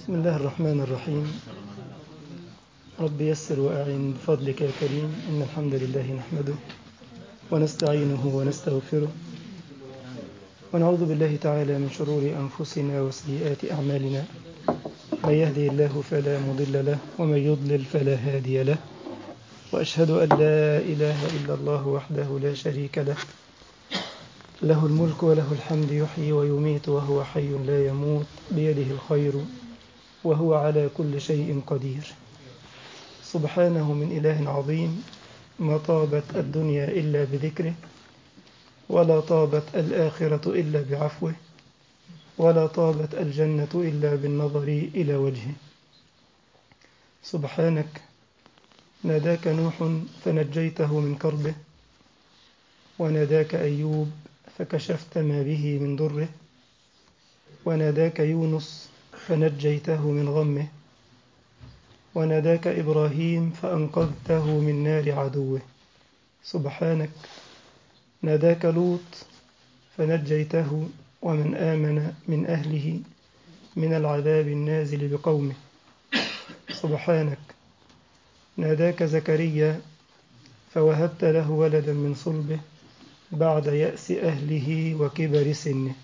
بسم الله الرحمن الرحيم رب يسر وأعن بفضلك يا كريم إن الحمد لله نحمده ونستعينه ونستغفره ونعوذ بالله تعالى من شرور أنفسنا وسيئات أعمالنا من يهدي الله فلا مضل له ومن يضلل فلا هادي له وأشهد أن لا إله إلا الله وحده لا شريك له له الملك وله الحمد يحيي ويميت وهو حي لا يموت بيده الخير وهو على كل شيء قدير سبحانه من إله عظيم ما طابت الدنيا إلا بذكره ولا طابت الآخرة إلا بعفوه ولا طابت الجنة إلا بالنظر إلى وجهه سبحانك ناداك نوح فنجيته من كربه وناداك أيوب فكشفت ما به من ضره وناداك يونس فنجيته من غمه وناداك إبراهيم فأنقذته من نار عدوه سبحانك ناداك لوط فنجيته ومن آمن من أهله من العذاب النازل بقومه سبحانك ناداك زكريا فوهبت له ولدا من صلبه بعد يأس أهله وكبر سنه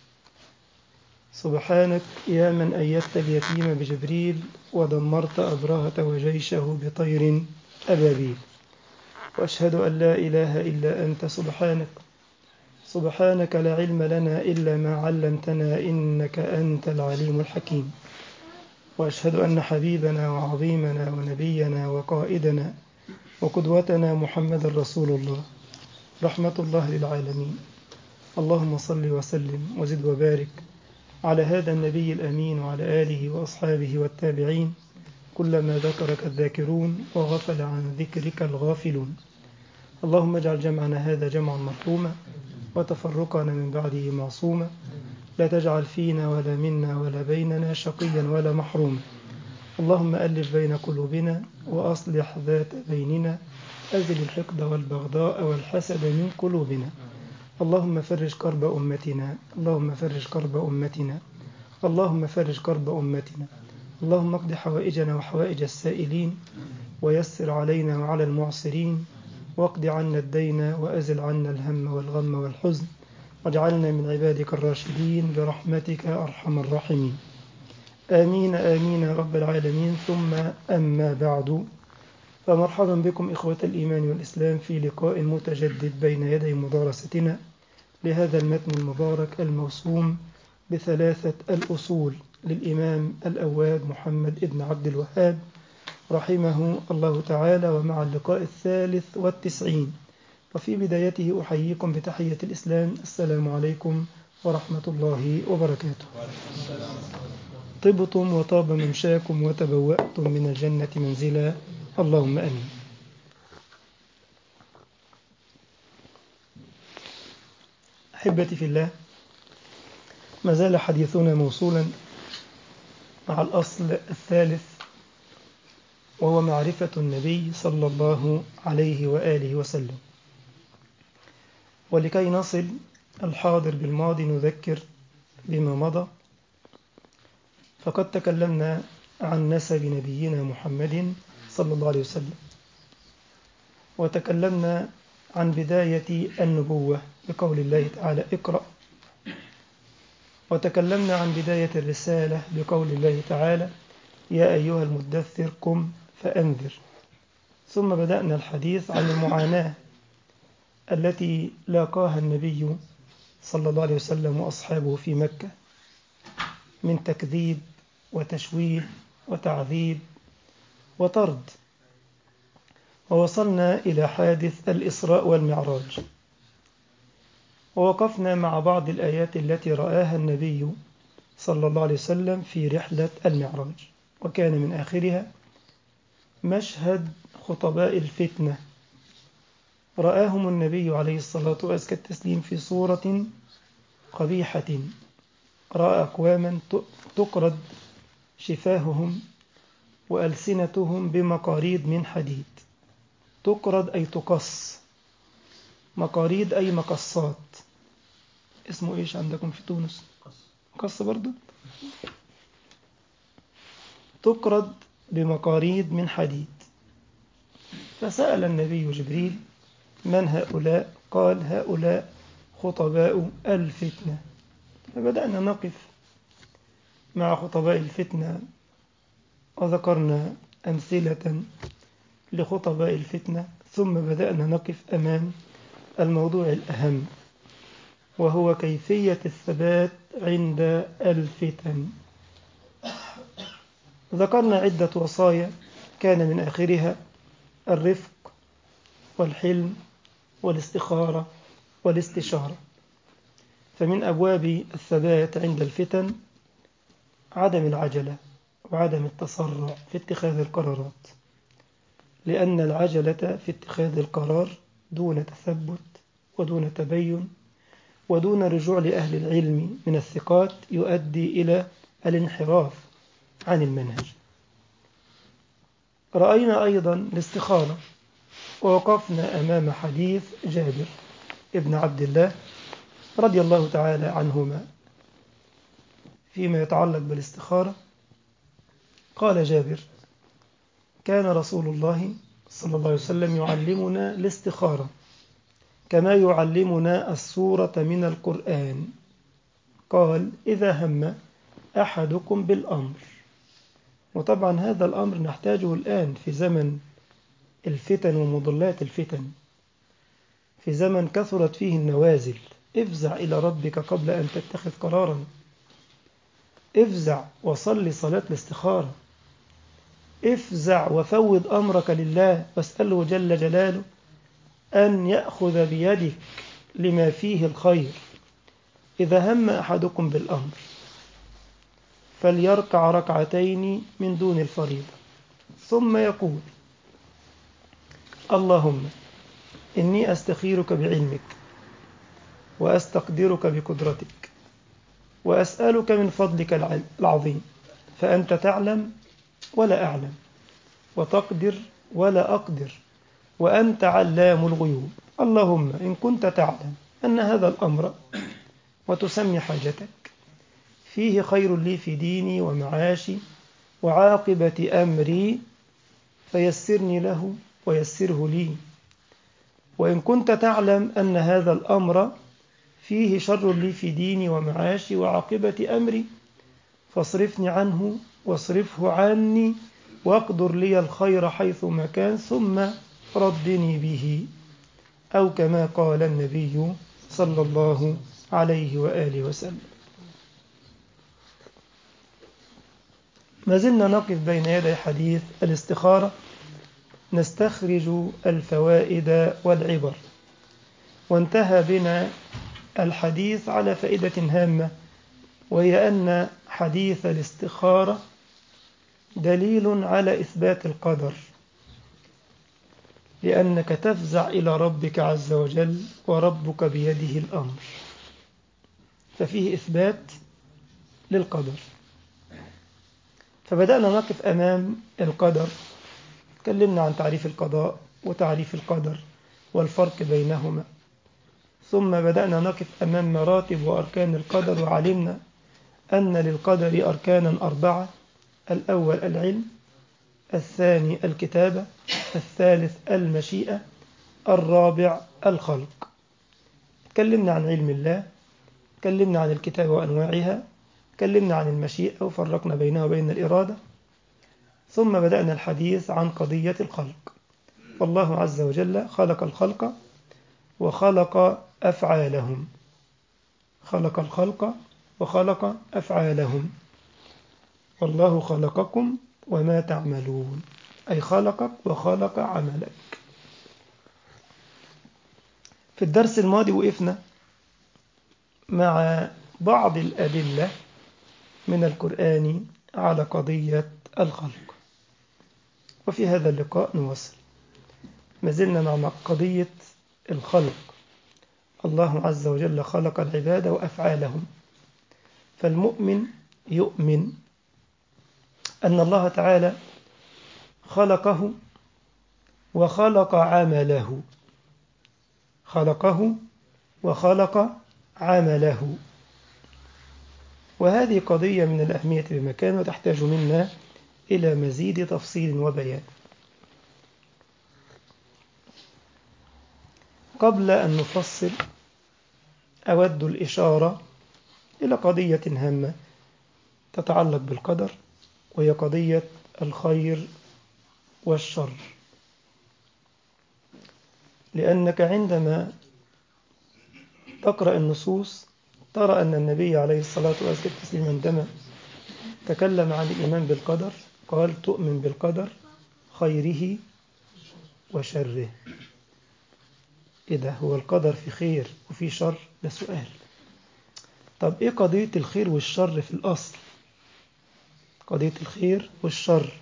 سبحانك يا من أيدت اليتيم بجبريل ودمرت أبرهة وجيشه بطير أبابيل وأشهد أن لا إله إلا أنت سبحانك سبحانك لا علم لنا إلا ما علمتنا إنك أنت العليم الحكيم وأشهد أن حبيبنا وعظيمنا ونبينا وقائدنا وقدوتنا محمد رسول الله رحمة الله للعالمين اللهم صل وسلم وزد وبارك على هذا النبي الأمين وعلى آله وأصحابه والتابعين كلما ذكرك الذاكرون وغفل عن ذكرك الغافلون اللهم اجعل جمعنا هذا جمعا مرحوما وتفرقنا من بعده معصوما لا تجعل فينا ولا منا ولا بيننا شقيا ولا محروما اللهم ألف بين قلوبنا وأصلح ذات بيننا أزل الحقد والبغضاء والحسد من قلوبنا اللهم فرج كرب أمتنا اللهم فرج كرب أمتنا اللهم فرج كرب أمتنا اللهم اقض حوائجنا وحوائج السائلين ويسر علينا وعلى المعسرين واقض عنا الدين وأزل عنا الهم والغم والحزن واجعلنا من عبادك الراشدين برحمتك أرحم الراحمين آمين آمين يا رب العالمين ثم أما بعد فمرحبا بكم إخوة الإيمان والإسلام في لقاء متجدد بين يدي مدارستنا لهذا المتن المبارك الموسوم بثلاثة الأصول للإمام الأواب محمد ابن عبد الوهاب رحمه الله تعالى ومع اللقاء الثالث والتسعين وفي بدايته أحييكم بتحية الإسلام السلام عليكم ورحمة الله وبركاته طبتم وطاب ممشاكم وتبوأتم من الجنة منزلا اللهم امين. احبتي في الله ما زال حديثنا موصولا مع الاصل الثالث وهو معرفه النبي صلى الله عليه واله وسلم. ولكي نصل الحاضر بالماضي نذكر بما مضى فقد تكلمنا عن نسب نبينا محمد صلى الله عليه وسلم وتكلمنا عن بداية النبوة بقول الله تعالى اقرأ وتكلمنا عن بداية الرسالة بقول الله تعالى يا أيها المدثر قم فأنذر ثم بدأنا الحديث عن المعاناة التي لاقاها النبي صلى الله عليه وسلم وأصحابه في مكة من تكذيب وتشويه وتعذيب وطرد ووصلنا إلى حادث الإسراء والمعراج ووقفنا مع بعض الآيات التي رآها النبي صلى الله عليه وسلم في رحلة المعراج وكان من آخرها مشهد خطباء الفتنة رآهم النبي عليه الصلاة وأزكى التسليم في صورة قبيحة رأى أقواما تقرد شفاههم وألسنتهم بمقاريد من حديد تقرد أي تقص مقاريد أي مقصات اسمه إيش عندكم في تونس قص برضو تقرض بمقاريد من حديد فسأل النبي جبريل من هؤلاء قال هؤلاء خطباء الفتنة فبدأنا نقف مع خطباء الفتنة وذكرنا أمثلة لخطباء الفتنة ثم بدأنا نقف أمام الموضوع الأهم وهو كيفية الثبات عند الفتن ذكرنا عدة وصايا كان من آخرها الرفق والحلم والاستخارة والاستشارة فمن أبواب الثبات عند الفتن عدم العجلة وعدم التسرع في اتخاذ القرارات لأن العجلة في اتخاذ القرار دون تثبت ودون تبين ودون رجوع لأهل العلم من الثقات يؤدي إلى الانحراف عن المنهج رأينا أيضا الاستخارة ووقفنا أمام حديث جابر ابن عبد الله رضي الله تعالى عنهما فيما يتعلق بالاستخارة قال جابر كان رسول الله صلى الله عليه وسلم يعلمنا الاستخارة كما يعلمنا السورة من القرآن قال إذا هم أحدكم بالأمر وطبعا هذا الأمر نحتاجه الآن في زمن الفتن ومضلات الفتن في زمن كثرت فيه النوازل افزع إلى ربك قبل أن تتخذ قرارا افزع وصل صلاة الاستخارة افزع وفوض أمرك لله واسأله جل جلاله أن يأخذ بيدك لما فيه الخير إذا هم أحدكم بالأمر فليركع ركعتين من دون الفريضة ثم يقول اللهم إني أستخيرك بعلمك وأستقدرك بقدرتك وأسألك من فضلك العظيم فأنت تعلم ولا أعلم وتقدر ولا أقدر وأنت علام الغيوب اللهم إن كنت تعلم أن هذا الأمر وتسمي حاجتك فيه خير لي في ديني ومعاشي وعاقبة أمري فيسرني له ويسره لي وإن كنت تعلم أن هذا الأمر فيه شر لي في ديني ومعاشي وعاقبة أمري فاصرفني عنه واصرفه عني واقدر لي الخير حيث ما كان ثم ردني به أو كما قال النبي صلى الله عليه وآله وسلم ما زلنا نقف بين يدي حديث الاستخارة نستخرج الفوائد والعبر وانتهى بنا الحديث على فائدة هامة وهي أن حديث الاستخارة دليل على إثبات القدر لأنك تفزع إلى ربك عز وجل وربك بيده الأمر ففيه إثبات للقدر فبدأنا نقف أمام القدر تكلمنا عن تعريف القضاء وتعريف القدر والفرق بينهما ثم بدأنا نقف أمام مراتب وأركان القدر وعلمنا أن للقدر أركانا أربعة الأول العلم الثاني الكتابة الثالث المشيئة الرابع الخلق تكلمنا عن علم الله تكلمنا عن الكتابة وأنواعها تكلمنا عن المشيئة وفرقنا بينها وبين الإرادة ثم بدأنا الحديث عن قضية الخلق والله عز وجل خلق الخلق وخلق أفعالهم خلق الخلق وخلق أفعالهم والله خلقكم وما تعملون أي خلقك وخلق عملك في الدرس الماضي وقفنا مع بعض الأدلة من القرآن على قضية الخلق وفي هذا اللقاء نواصل ما زلنا مع قضية الخلق الله عز وجل خلق العباد وأفعالهم فالمؤمن يؤمن أن الله تعالى خلقه وخلق عمله خلقه وخلق عمله وهذه قضية من الأهمية بمكان وتحتاج منا إلى مزيد تفصيل وبيان قبل أن نفصل أود الإشارة إلى قضية هامة تتعلق بالقدر وهي قضية الخير والشر لأنك عندما تقرأ النصوص ترى أن النبي عليه الصلاة والسلام عندما تكلم عن الإيمان بالقدر قال تؤمن بالقدر خيره وشره إذا هو القدر في خير وفي شر ده سؤال طب إيه قضية الخير والشر في الأصل قضية الخير والشر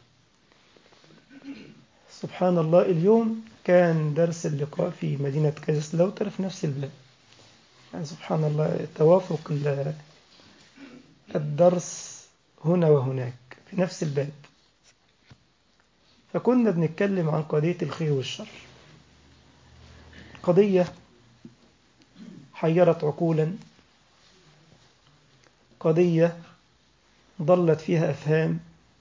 سبحان الله اليوم كان درس اللقاء في مدينة كازسلاوتر في نفس البلاد يعني سبحان الله توافق الدرس هنا وهناك في نفس الباب فكنا بنتكلم عن قضية الخير والشر قضية حيرت عقولا قضية ضلت فيها أفهام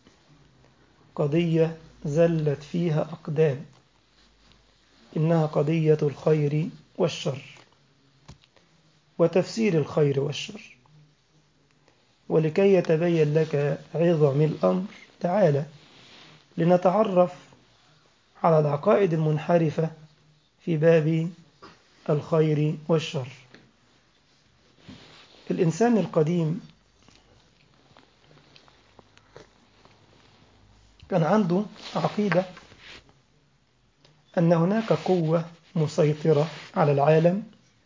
قضية زلت فيها أقدام إنها قضية الخير والشر وتفسير الخير والشر ولكي يتبين لك عظم الأمر تعالى لنتعرف على العقائد المنحرفة في باب الخير والشر الإنسان القديم كان عنده عقيدة أن هناك قوة مسيطرة على العالم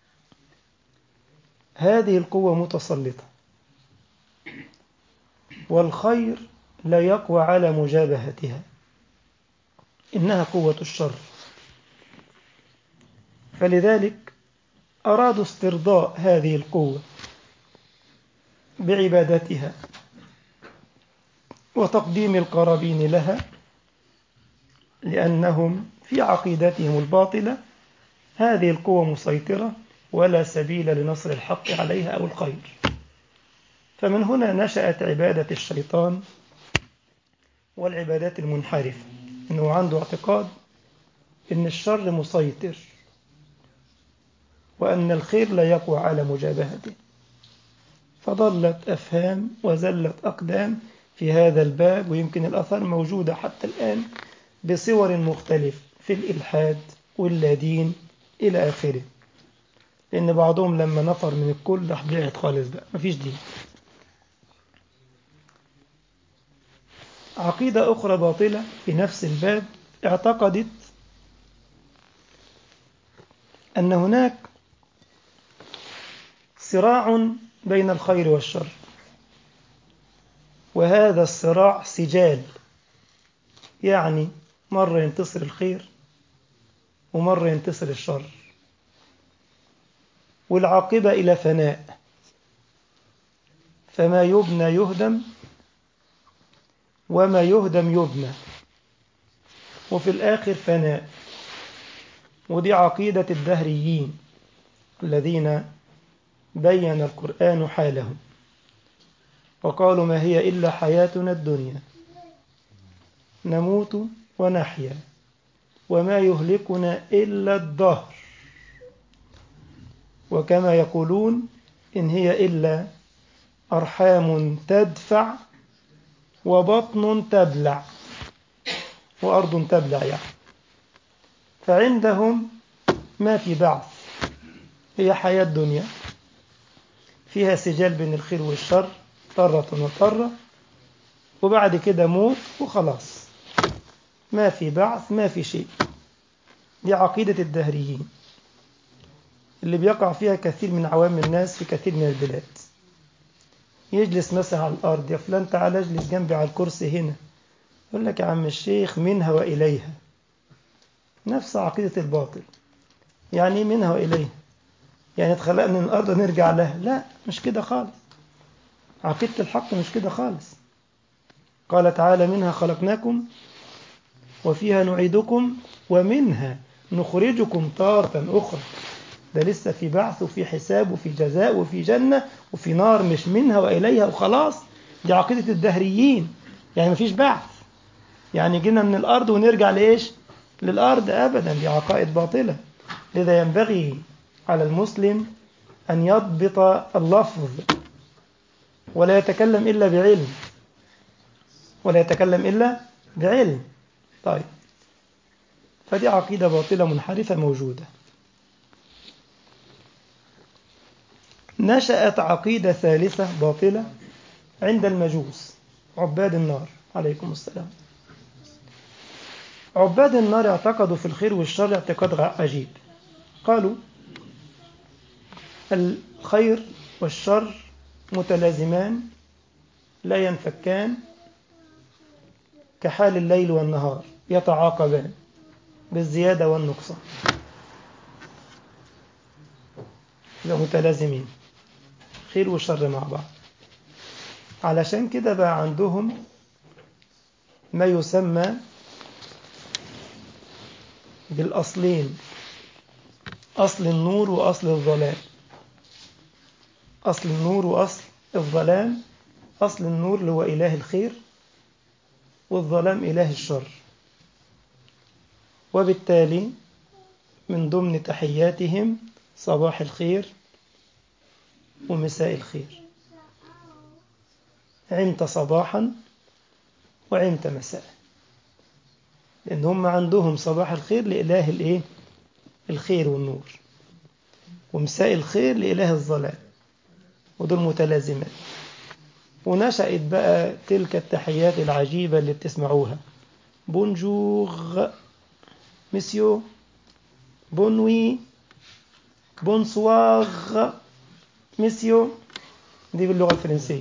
هذه القوة متسلطة والخير لا يقوى على مجابهتها إنها قوة الشر فلذلك أرادوا استرضاء هذه القوة بعبادتها وتقديم القرابين لها لأنهم في عقيدتهم الباطلة هذه القوة مسيطرة ولا سبيل لنصر الحق عليها أو الخير فمن هنا نشأت عبادة الشيطان والعبادات المنحرفة أنه عنده اعتقاد أن الشر مسيطر وأن الخير لا يقوى على مجابهته فضلت أفهام وزلت أقدام في هذا الباب ويمكن الأثار موجودة حتى الآن بصور مختلفة في الإلحاد واللادين إلى آخره لأن بعضهم لما نفر من الكل راح بعد خالص بقى مفيش دين عقيدة أخرى باطلة في نفس الباب اعتقدت أن هناك صراع بين الخير والشر وهذا الصراع سجال يعني مرة ينتصر الخير ومرة ينتصر الشر والعاقبة إلى فناء فما يبنى يهدم وما يهدم يبنى وفي الآخر فناء ودي عقيدة الدهريين الذين بين القرآن حالهم وقالوا ما هي إلا حياتنا الدنيا نموت ونحيا وما يهلكنا إلا الدهر وكما يقولون إن هي إلا أرحام تدفع وبطن تبلع وأرض تبلع يعني فعندهم ما في بعث هي حياة دنيا فيها سجال بين الخير والشر طرة وطرة وبعد كده موت وخلاص ما في بعث ما في شيء دي عقيدة الدهريين اللي بيقع فيها كثير من عوام الناس في كثير من البلاد يجلس مثلا على الأرض يا فلان تعال اجلس جنبي على الكرسي هنا يقول لك يا عم الشيخ منها وإليها نفس عقيدة الباطل يعني منها وإليها يعني اتخلقنا من الأرض ونرجع لها لا مش كده خالص عقيدة الحق مش كده خالص قال تعالى منها خلقناكم وفيها نعيدكم ومنها نخرجكم تارة أخرى ده لسه في بعث وفي حساب وفي جزاء وفي جنة وفي نار مش منها وإليها وخلاص دي عقيدة الدهريين يعني مفيش بعث يعني جينا من الأرض ونرجع لإيش للأرض أبدا دي عقائد باطلة لذا ينبغي على المسلم أن يضبط اللفظ ولا يتكلم إلا بعلم ولا يتكلم إلا بعلم طيب فدي عقيدة باطلة منحرفة موجودة نشأت عقيدة ثالثة باطلة عند المجوس عباد النار عليكم السلام عباد النار اعتقدوا في الخير والشر اعتقاد عجيب قالوا الخير والشر متلازمان لا ينفكان كحال الليل والنهار يتعاقبان بالزيادة والنقصان متلازمين خير وشر مع بعض علشان كده بقى عندهم ما يسمى بالأصلين أصل النور وأصل الظلام أصل النور وأصل الظلام أصل النور اللي هو إله الخير والظلام إله الشر وبالتالي من ضمن تحياتهم صباح الخير ومساء الخير عمت صباحا وعمت مساء لأن هم عندهم صباح الخير لإله الإيه؟ الخير والنور ومساء الخير لإله الظلام ودول متلازمان ونشأت بقى تلك التحيات العجيبة اللي بتسمعوها بونجوغ مسيو بونوي بونسواغ مسيو دي باللغة الفرنسية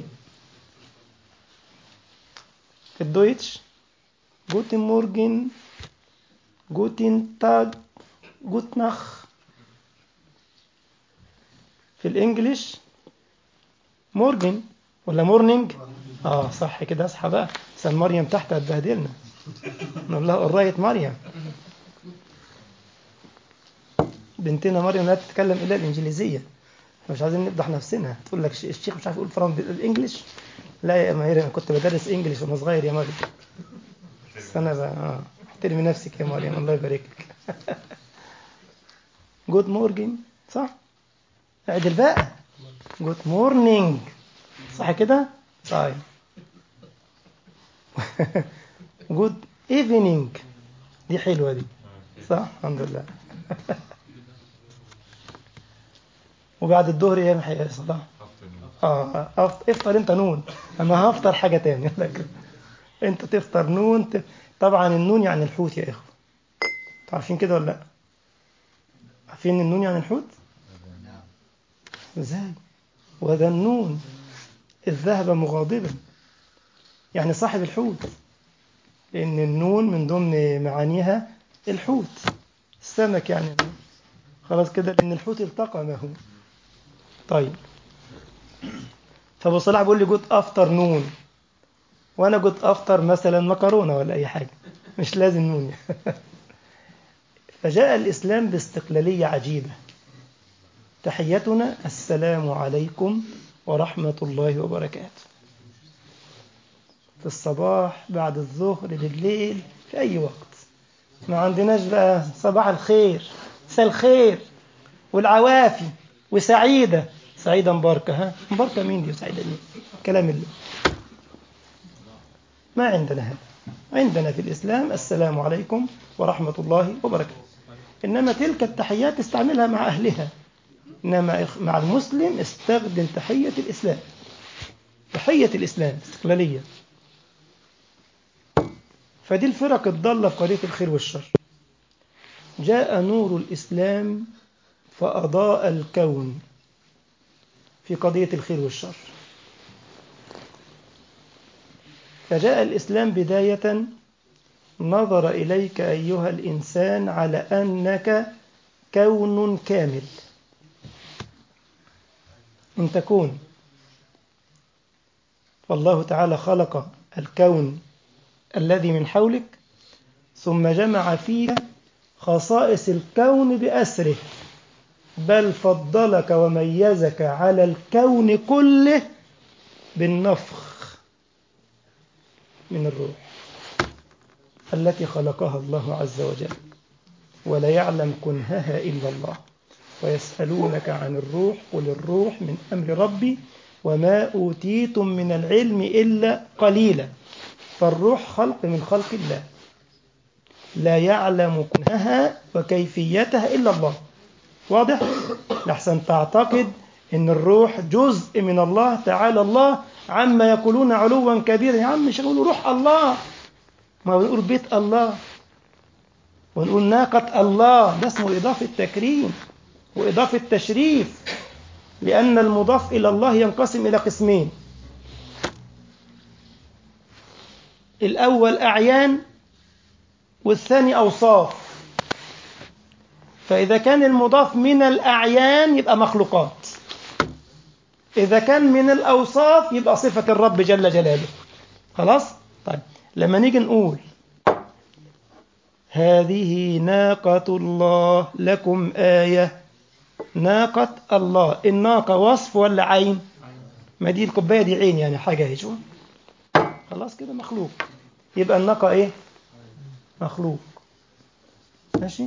في الدويتش جوتن مورجن جوتن تاج جوتناخ في الانجليش مورجن ولا مورنينج اه صح كده اصحى بقى عشان مريم تحت هتبهدلنا نقول لها قرايه مريم بنتنا مريم لا تتكلم الا الانجليزيه مش عايزين نفضح نفسنا تقول لك الشيخ مش عارف يقول فرنسي الانجليش لا يا مهير انا كنت بدرس انجليش وانا صغير يا مريم بس انا بقى اه احترمي نفسك يا مريم الله يبارك لك جود مورجن صح اعدل بقى جود مورنينج صح كده طيب جود ايفنينج دي حلوه دي صح الحمد لله وبعد الظهر ايه يا صلاح اه افطر انت نون انا هفطر حاجه تانية لكن انت تفطر نون ت... طبعا النون يعني الحوت يا اخوه عارفين كده ولا لا عارفين النون يعني الحوت ازاي وذا النون إذ ذهب مغاضبا يعني صاحب الحوت لأن النون من ضمن معانيها الحوت السمك يعني خلاص كده لأن الحوت التقى ما هو طيب فابو صلاح بيقول لي جود افتر نون وانا جود افتر مثلا مكرونه ولا اي حاجه مش لازم نون فجاء الاسلام باستقلاليه عجيبه تحيتنا السلام عليكم ورحمه الله وبركاته في الصباح بعد الظهر بالليل في اي وقت ما عندناش بقى صباح الخير مساء الخير والعوافي وسعيده سعيدة مباركة ها مباركة مين دي سعيدة مين كلام الله ما عندنا هذا عندنا في الإسلام السلام عليكم ورحمة الله وبركاته إنما تلك التحيات استعملها مع أهلها إنما مع المسلم استخدم تحية الإسلام تحية الإسلام استقلالية فدي الفرق الضالة في قضية الخير والشر جاء نور الإسلام فأضاء الكون في قضية الخير والشر فجاء الإسلام بداية نظر إليك أيها الإنسان على أنك كون كامل إن تكون والله تعالى خلق الكون الذي من حولك ثم جمع فيه خصائص الكون بأسره بل فضلك وميزك على الكون كله بالنفخ من الروح التي خلقها الله عز وجل ولا يعلم كنهها إلا الله ويسألونك عن الروح قل الروح من أمر ربي وما أوتيتم من العلم إلا قليلا فالروح خلق من خلق الله لا يعلم كنهها وكيفيتها إلا الله واضح؟ لحسن تعتقد ان الروح جزء من الله تعالى الله عما يقولون علوا كبيرا يا عم مش هنقول روح الله ما بنقول بيت الله ونقول ناقة الله ده اسمه إضافة تكريم وإضافة تشريف لأن المضاف إلى الله ينقسم إلى قسمين الأول أعيان والثاني أوصاف فإذا كان المضاف من الأعيان يبقى مخلوقات إذا كان من الأوصاف يبقى صفة الرب جل جلاله خلاص؟ طيب لما نيجي نقول هذه ناقة الله لكم آية ناقة الله الناقة وصف ولا عين؟ ما دي الكوباية دي عين يعني حاجة اهي شو؟ خلاص كده مخلوق يبقى الناقة إيه؟ مخلوق ماشي؟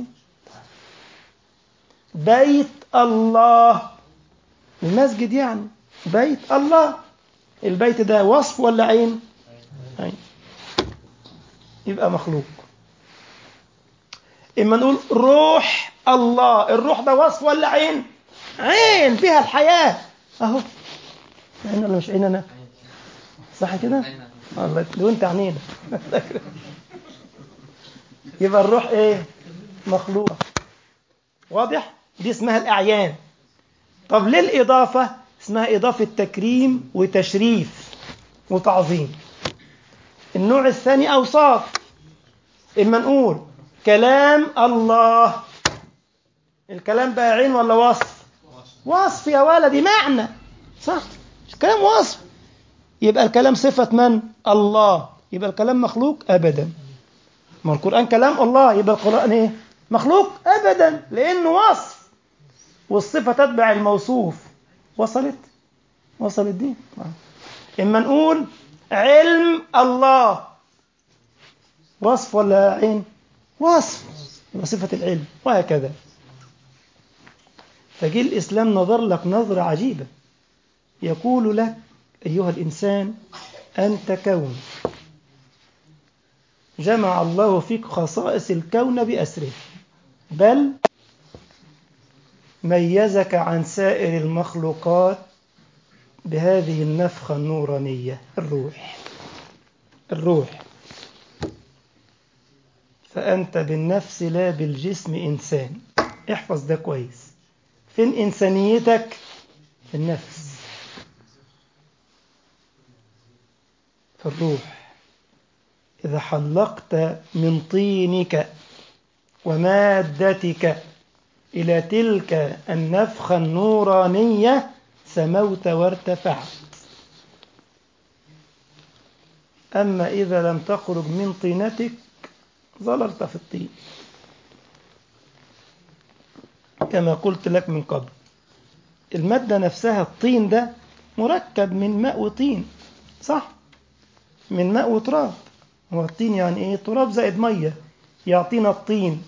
بيت الله المسجد يعني بيت الله البيت ده وصف ولا عين عين يبقى مخلوق اما نقول روح الله الروح ده وصف ولا عين عين فيها الحياة اهو عين ولا مش عين انا صح كده الله لو انت عينينا يبقى الروح ايه مخلوق واضح دي اسمها الأعيان طب ليه الإضافة اسمها إضافة تكريم وتشريف وتعظيم النوع الثاني أوصاف إما نقول كلام الله الكلام بقى عين ولا وصف وصف يا ولدي معنى صح الكلام وصف يبقى الكلام صفة من الله يبقى الكلام مخلوق أبدا ما القرآن كلام الله يبقى القرآن إيه مخلوق أبدا لأنه وصف والصفة تتبع الموصوف وصلت وصلت دي إما نقول علم الله وصف ولا عين وصف يبقى صفة العلم وهكذا فجي الإسلام نظر لك نظرة عجيبة يقول لك أيها الإنسان أنت كون جمع الله فيك خصائص الكون بأسره بل ميزك عن سائر المخلوقات بهذه النفخة النورانية الروح الروح فأنت بالنفس لا بالجسم إنسان احفظ ده كويس فين إنسانيتك في النفس في الروح إذا حلقت من طينك ومادتك إلى تلك النفخة النورانية سموت وارتفعت أما إذا لم تخرج من طينتك ظللت في الطين كما قلت لك من قبل المادة نفسها الطين ده مركب من ماء وطين صح من ماء وتراب هو الطين يعني ايه تراب زائد ميه يعطينا الطين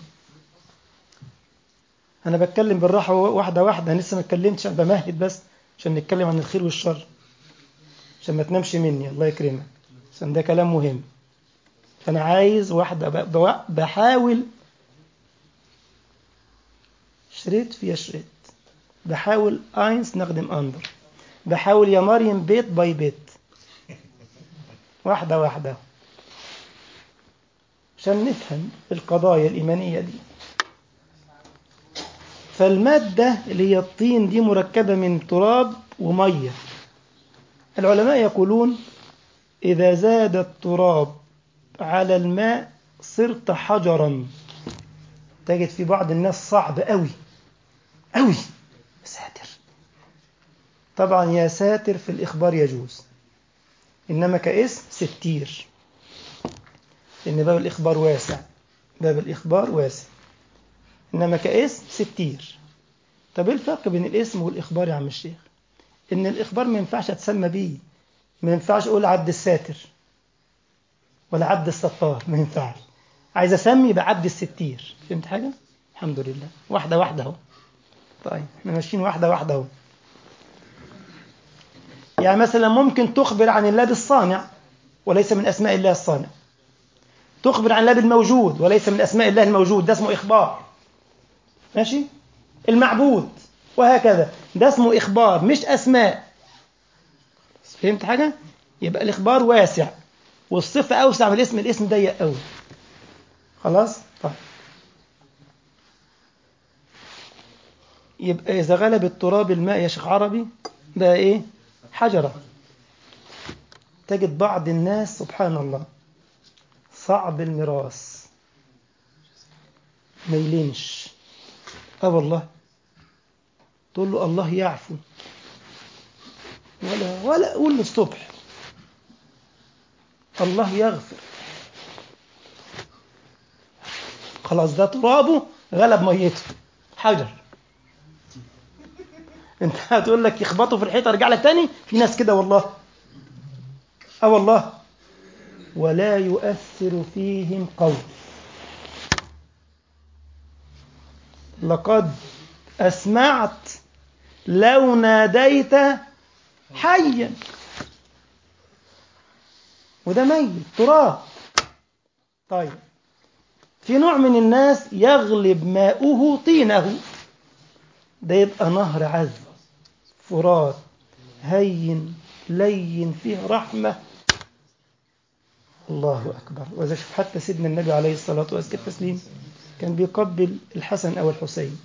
انا بتكلم بالراحه واحده واحده انا لسه ما اتكلمتش انا بمهد بس عشان نتكلم عن الخير والشر عشان ما تنامش مني الله يكرمك عشان ده كلام مهم فانا عايز واحده بحاول شريط في شريط بحاول اينس نخدم اندر بحاول يا مريم بيت باي بيت واحده واحده عشان نفهم القضايا الإيمانية دي فالمادة اللي هي الطين دي مركبة من تراب ومية العلماء يقولون إذا زاد التراب على الماء صرت حجرا تجد في بعض الناس صعب قوي قوي ساتر طبعا يا ساتر في الإخبار يجوز إنما كاسم ستير لأن باب الإخبار واسع باب الإخبار واسع إنما كاسم ستير طب إيه الفرق بين الاسم والإخبار يا عم الشيخ إن الإخبار ما ينفعش أتسمى بيه ما ينفعش أقول عبد الساتر ولا عبد الستار ما ينفعش عايز اسمي يبقى عبد الستير فهمت حاجه الحمد لله واحده واحده اهو طيب احنا ماشيين واحده واحده اهو يعني مثلا ممكن تخبر عن الله بالصانع وليس من اسماء الله الصانع تخبر عن الله بالموجود وليس من اسماء الله الموجود ده اسمه اخبار ماشي المعبود وهكذا ده اسمه اخبار مش اسماء فهمت حاجه يبقى الاخبار واسع والصفه اوسع من الاسم الاسم ضيق قوي خلاص طيب يبقى اذا غلب التراب الماء يا شيخ عربي بقى ايه حجره تجد بعض الناس سبحان الله صعب المراس ما يلينش اه والله تقول له الله يعفو ولا ولا قول له الصبح الله يغفر خلاص ده ترابه غلب ميته حجر انت هتقول لك يخبطه في الحيطه ارجع لك تاني في ناس كده والله اه والله ولا يؤثر فيهم قول لقد أسمعت لو ناديت حيا وده ميت تراب طيب في نوع من الناس يغلب ماؤه طينه ده يبقى نهر عذب فرات هين لين فيه رحمة الله أكبر وإذا شوف حتى سيدنا النبي عليه الصلاة والتسليم كان بيقبل الحسن أو الحسين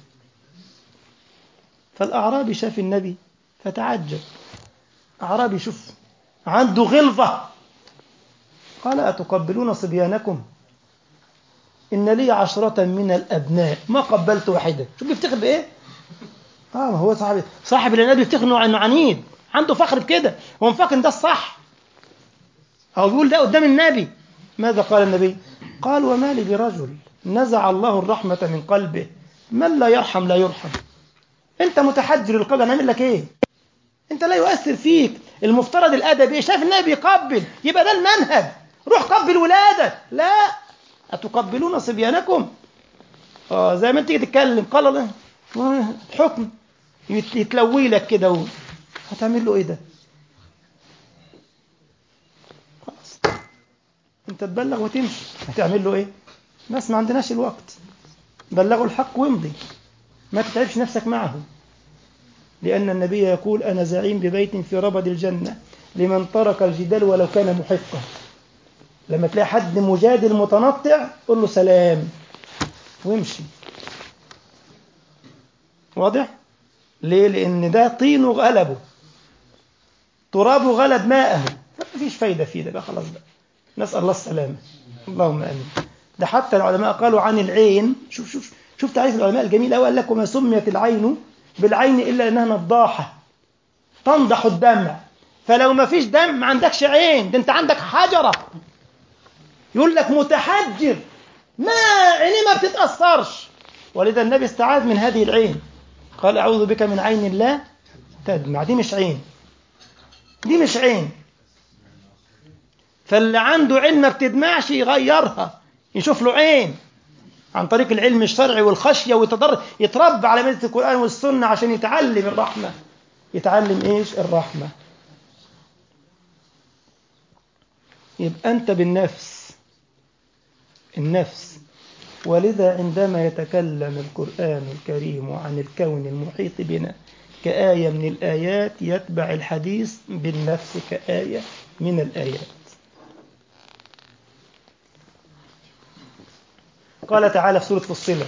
فالأعرابي شاف النبي فتعجب أعرابي شوف عنده غلظة قال أتقبلون صبيانكم إن لي عشرة من الأبناء ما قبلت واحدة شوف بيفتخر بإيه آه ما هو صاحب صاحب النبي بيفتخر إنه عنيد عنده فخر بكده هو مفكر إن ده الصح أو بيقول ده قدام النبي ماذا قال النبي قال وما لي برجل نزع الله الرحمة من قلبه من لا يرحم لا يرحم انت متحجر القلب هنعمل لك ايه انت لا يؤثر فيك المفترض الادبي ايه شايف النبي يقبل يبقى ده المنهج روح قبل ولادك لا اتقبلون صبيانكم اه زي ما انت تيجي تتكلم قال الله حكم يتلوي لك كده و... هتعمل له ايه ده خلاص انت تبلغ وتمشي هتعمل له ايه بس ما عندناش الوقت بلغوا الحق وامضي ما تتعبش نفسك معه لأن النبي يقول أنا زعيم ببيت في ربد الجنة لمن ترك الجدال ولو كان محقا لما تلاقي حد مجادل متنطع قل له سلام وامشي واضح؟ ليه؟ لأن ده طينه غلبه ترابه غلب ماءه فمفيش فايدة فيه ده بقى خلاص بقى نسأل الله السلامة اللهم آمين ده حتى العلماء قالوا عن العين شوف شوف شوف تعريف العلماء الجميل قوي قال لك وما سميت العين بالعين الا انها نضاحه تنضح الدمع فلو ما فيش دم ما عندكش عين ده انت عندك حجره يقول لك متحجر ما عيني ما بتتاثرش ولذا النبي استعاذ من هذه العين قال اعوذ بك من عين لا تدمع دي مش عين دي مش عين فاللي عنده عين ما بتدمعش يغيرها يشوف له عين عن طريق العلم الشرعي والخشية ويتدر يتربى على مادة القرآن والسنة عشان يتعلم الرحمة يتعلم إيش الرحمة يبقى أنت بالنفس النفس ولذا عندما يتكلم القرآن الكريم عن الكون المحيط بنا كآية من الآيات يتبع الحديث بالنفس كآية من الآيات قال تعالى في سورة فصلة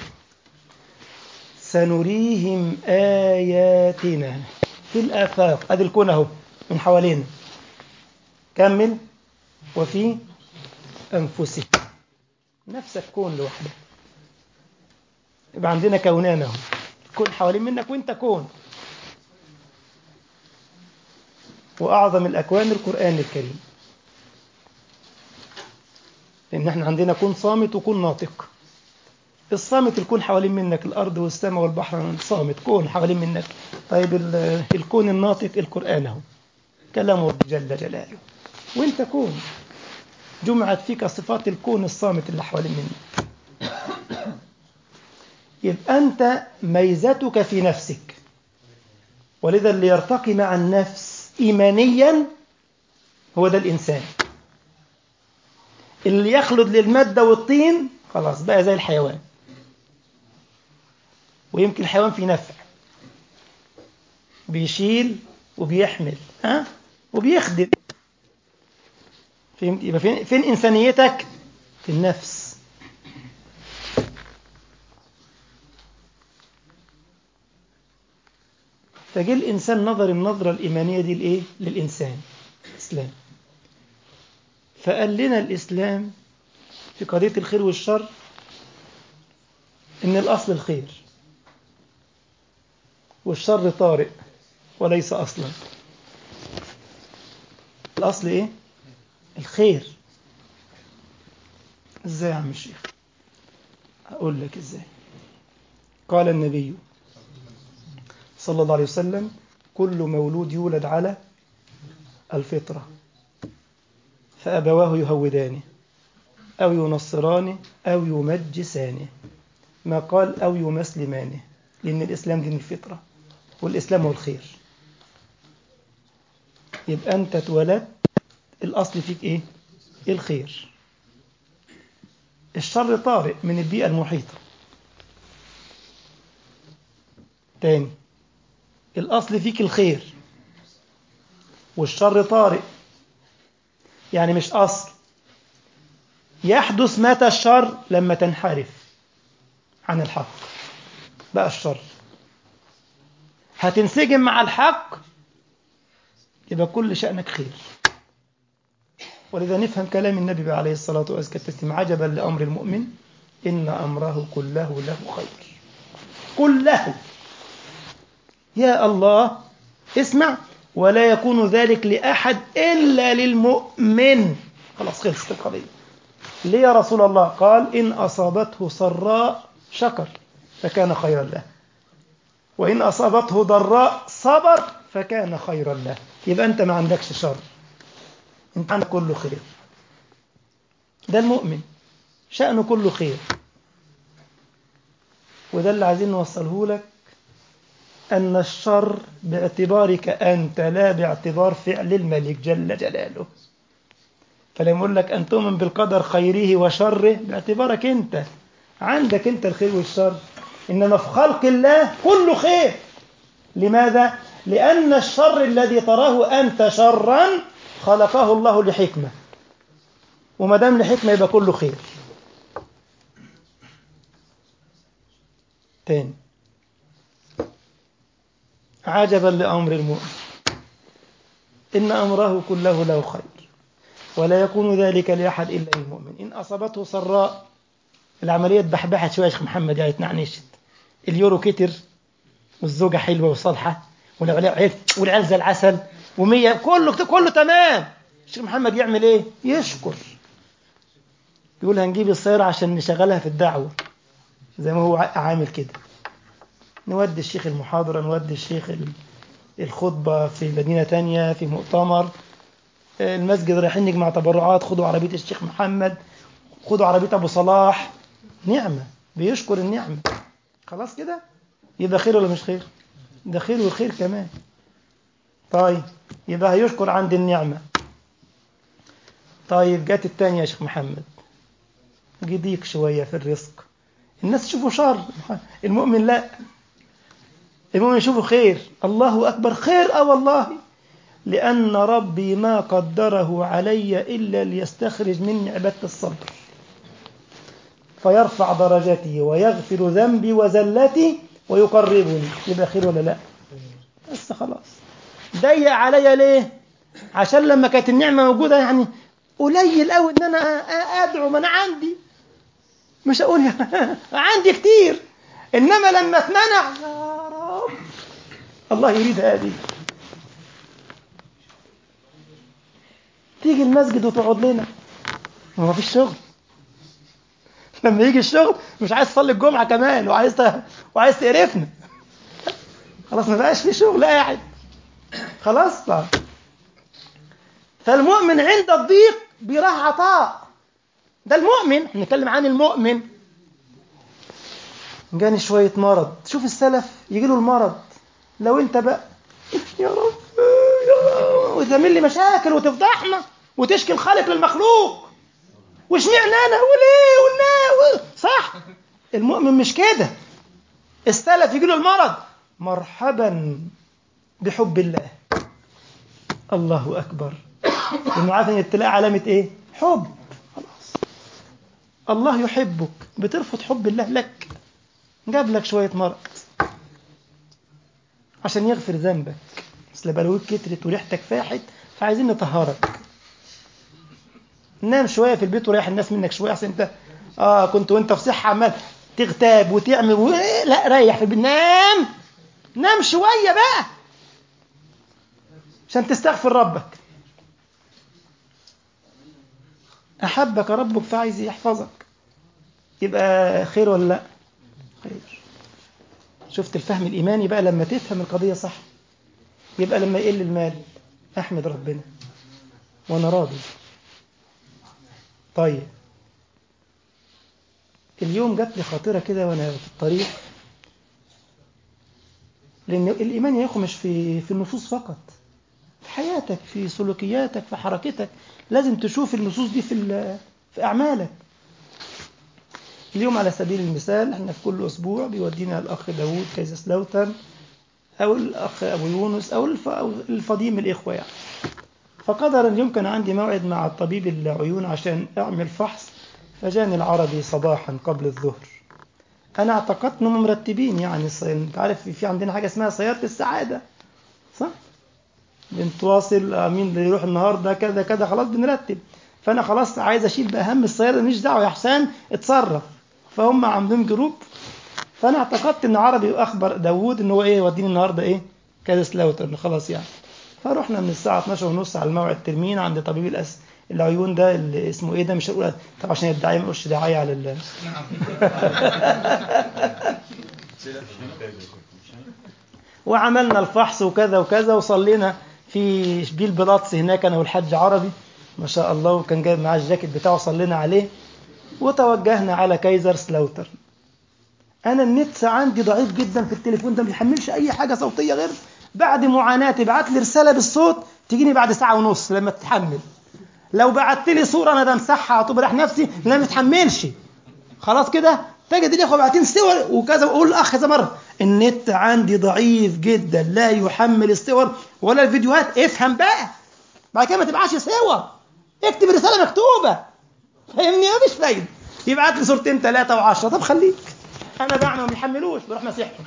سنريهم آياتنا في الآفاق أدي الكون أهو من حوالينا كمل وفي أنفسهم نفسك كون لوحده يبقى عندنا كونان اهو كون حوالين منك وانت كون وأعظم الأكوان القرآن الكريم لأن احنا عندنا كون صامت وكون ناطق الصامت الكون حوالين منك الأرض والسماء والبحر صامت كون حوالين منك طيب الكون الناطق القرآن اهو كلامه جل جلاله وانت كون جمعت فيك صفات الكون الصامت اللي حوالين منك يبقى أنت ميزتك في نفسك ولذا اللي يرتقي مع النفس إيمانيا هو ده الإنسان اللي يخلد للمادة والطين خلاص بقى زي الحيوان ويمكن الحيوان في نفع بيشيل وبيحمل ها وبيخدم فهمت يبقى فين فين انسانيتك في النفس فجه الانسان نظر النظره الايمانيه دي لايه للانسان الاسلام فقال لنا الاسلام في قضيه الخير والشر ان الاصل الخير والشر طارئ وليس اصلا الاصل ايه الخير ازاي يا عم الشيخ اقول لك ازاي قال النبي صلى الله عليه وسلم كل مولود يولد على الفطرة فأبواه يهودانه أو ينصرانه أو يمجسانه ما قال أو يمسلمانه لأن الإسلام دين الفطرة والإسلام هو الخير يبقى أنت اتولدت الأصل فيك إيه؟ الخير الشر طارئ من البيئة المحيطة تاني الأصل فيك الخير والشر طارئ يعني مش أصل يحدث متى الشر لما تنحرف عن الحق بقى الشر هتنسجم مع الحق يبقى كل شأنك خير ولذا نفهم كلام النبي عليه الصلاة والسلام عجبا لأمر المؤمن إن أمره كله له خير كله يا الله اسمع ولا يكون ذلك لأحد إلا للمؤمن خلاص خلصت القضية ليه يا رسول الله قال إن أصابته سراء شكر فكان خيرا له وإن أصابته ضراء صبر فكان خيرا له يبقى أنت ما عندكش شر أنت عندك كله خير ده المؤمن شأنه كله خير وده اللي عايزين نوصله لك أن الشر باعتبارك أنت لا باعتبار فعل الملك جل جلاله فلما يقول لك أن تؤمن بالقدر خيره وشره باعتبارك أنت عندك أنت الخير والشر إنما في خلق الله كله خير لماذا؟ لأن الشر الذي تراه أنت شرا خلقه الله لحكمة وما دام لحكمة يبقى كله خير تاني عجبا لأمر المؤمن إن أمره كله له خير ولا يكون ذلك لأحد إلا للمؤمن إن أصابته سراء العملية بحبحت شوية يا شيخ محمد يعني اتنعنشت اليورو كتر والزوجة حلوة وصالحة والعيال والعيال زي العسل ومية كله كله تمام الشيخ محمد يعمل ايه؟ يشكر يقول هنجيب السيارة عشان نشغلها في الدعوة زي ما هو عامل كده نودي الشيخ المحاضرة نودي الشيخ الخطبة في مدينة تانية في مؤتمر المسجد رايحين نجمع تبرعات خدوا عربية الشيخ محمد خدوا عربية أبو صلاح نعمة بيشكر النعمة خلاص كده يبقى خير ولا مش خير ده خير وخير كمان طيب يبقى هيشكر عند النعمة طيب جت التانية يا شيخ محمد جديك شوية في الرزق الناس يشوفوا شر المؤمن لا المؤمن يشوفه خير الله أكبر خير أه والله لأن ربي ما قدره علي إلا ليستخرج مني عبادة الصبر فيرفع درجتي ويغفر ذنبي وزلتي ويقربني يبقى خير ولا لا بس خلاص ضيق عليا ليه عشان لما كانت النعمة موجودة يعني قليل قوي ان انا ادعو ما انا عندي مش اقول عندي كتير انما لما اتمنع يا رب الله يريد هذه تيجي المسجد وتقعد لنا ما فيش شغل لما يجي الشغل مش عايز تصلي الجمعة كمان وعايز ت... وعايز تقرفنا خلاص ما بقاش في شغل قاعد خلاص طبعا. فالمؤمن عند الضيق بيراها عطاء ده المؤمن احنا بنتكلم عن المؤمن جاني شوية مرض شوف السلف يجي له المرض لو انت بقى يا رب يا وتعمل لي مشاكل وتفضحنا وتشكي الخالق للمخلوق واشمعنى انا وليه وليه صح المؤمن مش كده السلف يجي له المرض مرحبا بحب الله الله اكبر لانه عارف ان الابتلاء علامه ايه حب خلاص الله يحبك بترفض حب الله لك جاب لك شويه مرض عشان يغفر ذنبك اصل بلاويك كترت وريحتك فاحت فعايزين نطهرك نام شويه في البيت وريح الناس منك شويه عشان انت اه كنت وانت في صحه عمال تغتاب وتعمل و... لا ريح في البيت نام نام شويه بقى عشان تستغفر ربك احبك ربك فعايز يحفظك يبقى خير ولا لا خير شفت الفهم الايماني بقى لما تفهم القضيه صح يبقى لما يقل المال احمد ربنا وانا راضي طيب اليوم جات لي خاطرة كده وأنا في الطريق لأن الإيمان يا أخو مش في في النصوص فقط في حياتك في سلوكياتك في حركتك لازم تشوف النصوص دي في في أعمالك اليوم على سبيل المثال احنا في كل أسبوع بيودينا الأخ داوود كايزسلاوتن أو الأخ أبو يونس أو الفضيم الإخوة يعني فقدر اليوم كان عندي موعد مع الطبيب العيون عشان أعمل فحص فجاني العربي صباحا قبل الظهر أنا اعتقدت إنهم مرتبين يعني أنت عارف في عندنا حاجة اسمها سيارة السعادة صح؟ بنتواصل مين اللي يروح النهارده كذا كذا خلاص بنرتب فأنا خلاص عايز أشيل بأهم السيارة ماليش دعوة يا حسام اتصرف فهم عاملين جروب فأنا اعتقدت إن عربي أخبر داوود إن هو إيه يوديني النهارده إيه كذا سلاوتر خلاص يعني فرحنا من الساعة 12 ونص على الموعد ترمين عند طبيب الأس العيون ده اللي اسمه ايه ده مش هقول طبعا عشان الدعايه ما نقولش دعايه على ال وعملنا الفحص وكذا وكذا وصلينا في شبيل بلاطس هناك انا والحاج عربي ما شاء الله وكان جايب معاه الجاكيت بتاعه صلينا عليه وتوجهنا على كايزر سلاوتر انا النت عندي ضعيف جدا في التليفون ده ما بيحملش اي حاجه صوتيه غير بعد معاناه تبعت لي رساله بالصوت تجيني بعد ساعه ونص لما تتحمل لو بعت لي صوره انا بمسحها على طول بريح نفسي لا ما تتحملش خلاص كده تجد الاخوه باعتين صور وكذا واقول الاخ كذا مره النت عندي ضعيف جدا لا يحمل الصور ولا الفيديوهات افهم بقى بعد كده ما تبعتش صور اكتب رساله مكتوبه فاهمني مفيش فايده يبعت لي صورتين ثلاثه وعشرة طب خليك انا بعمل ما بيحملوش بروح مسيحهم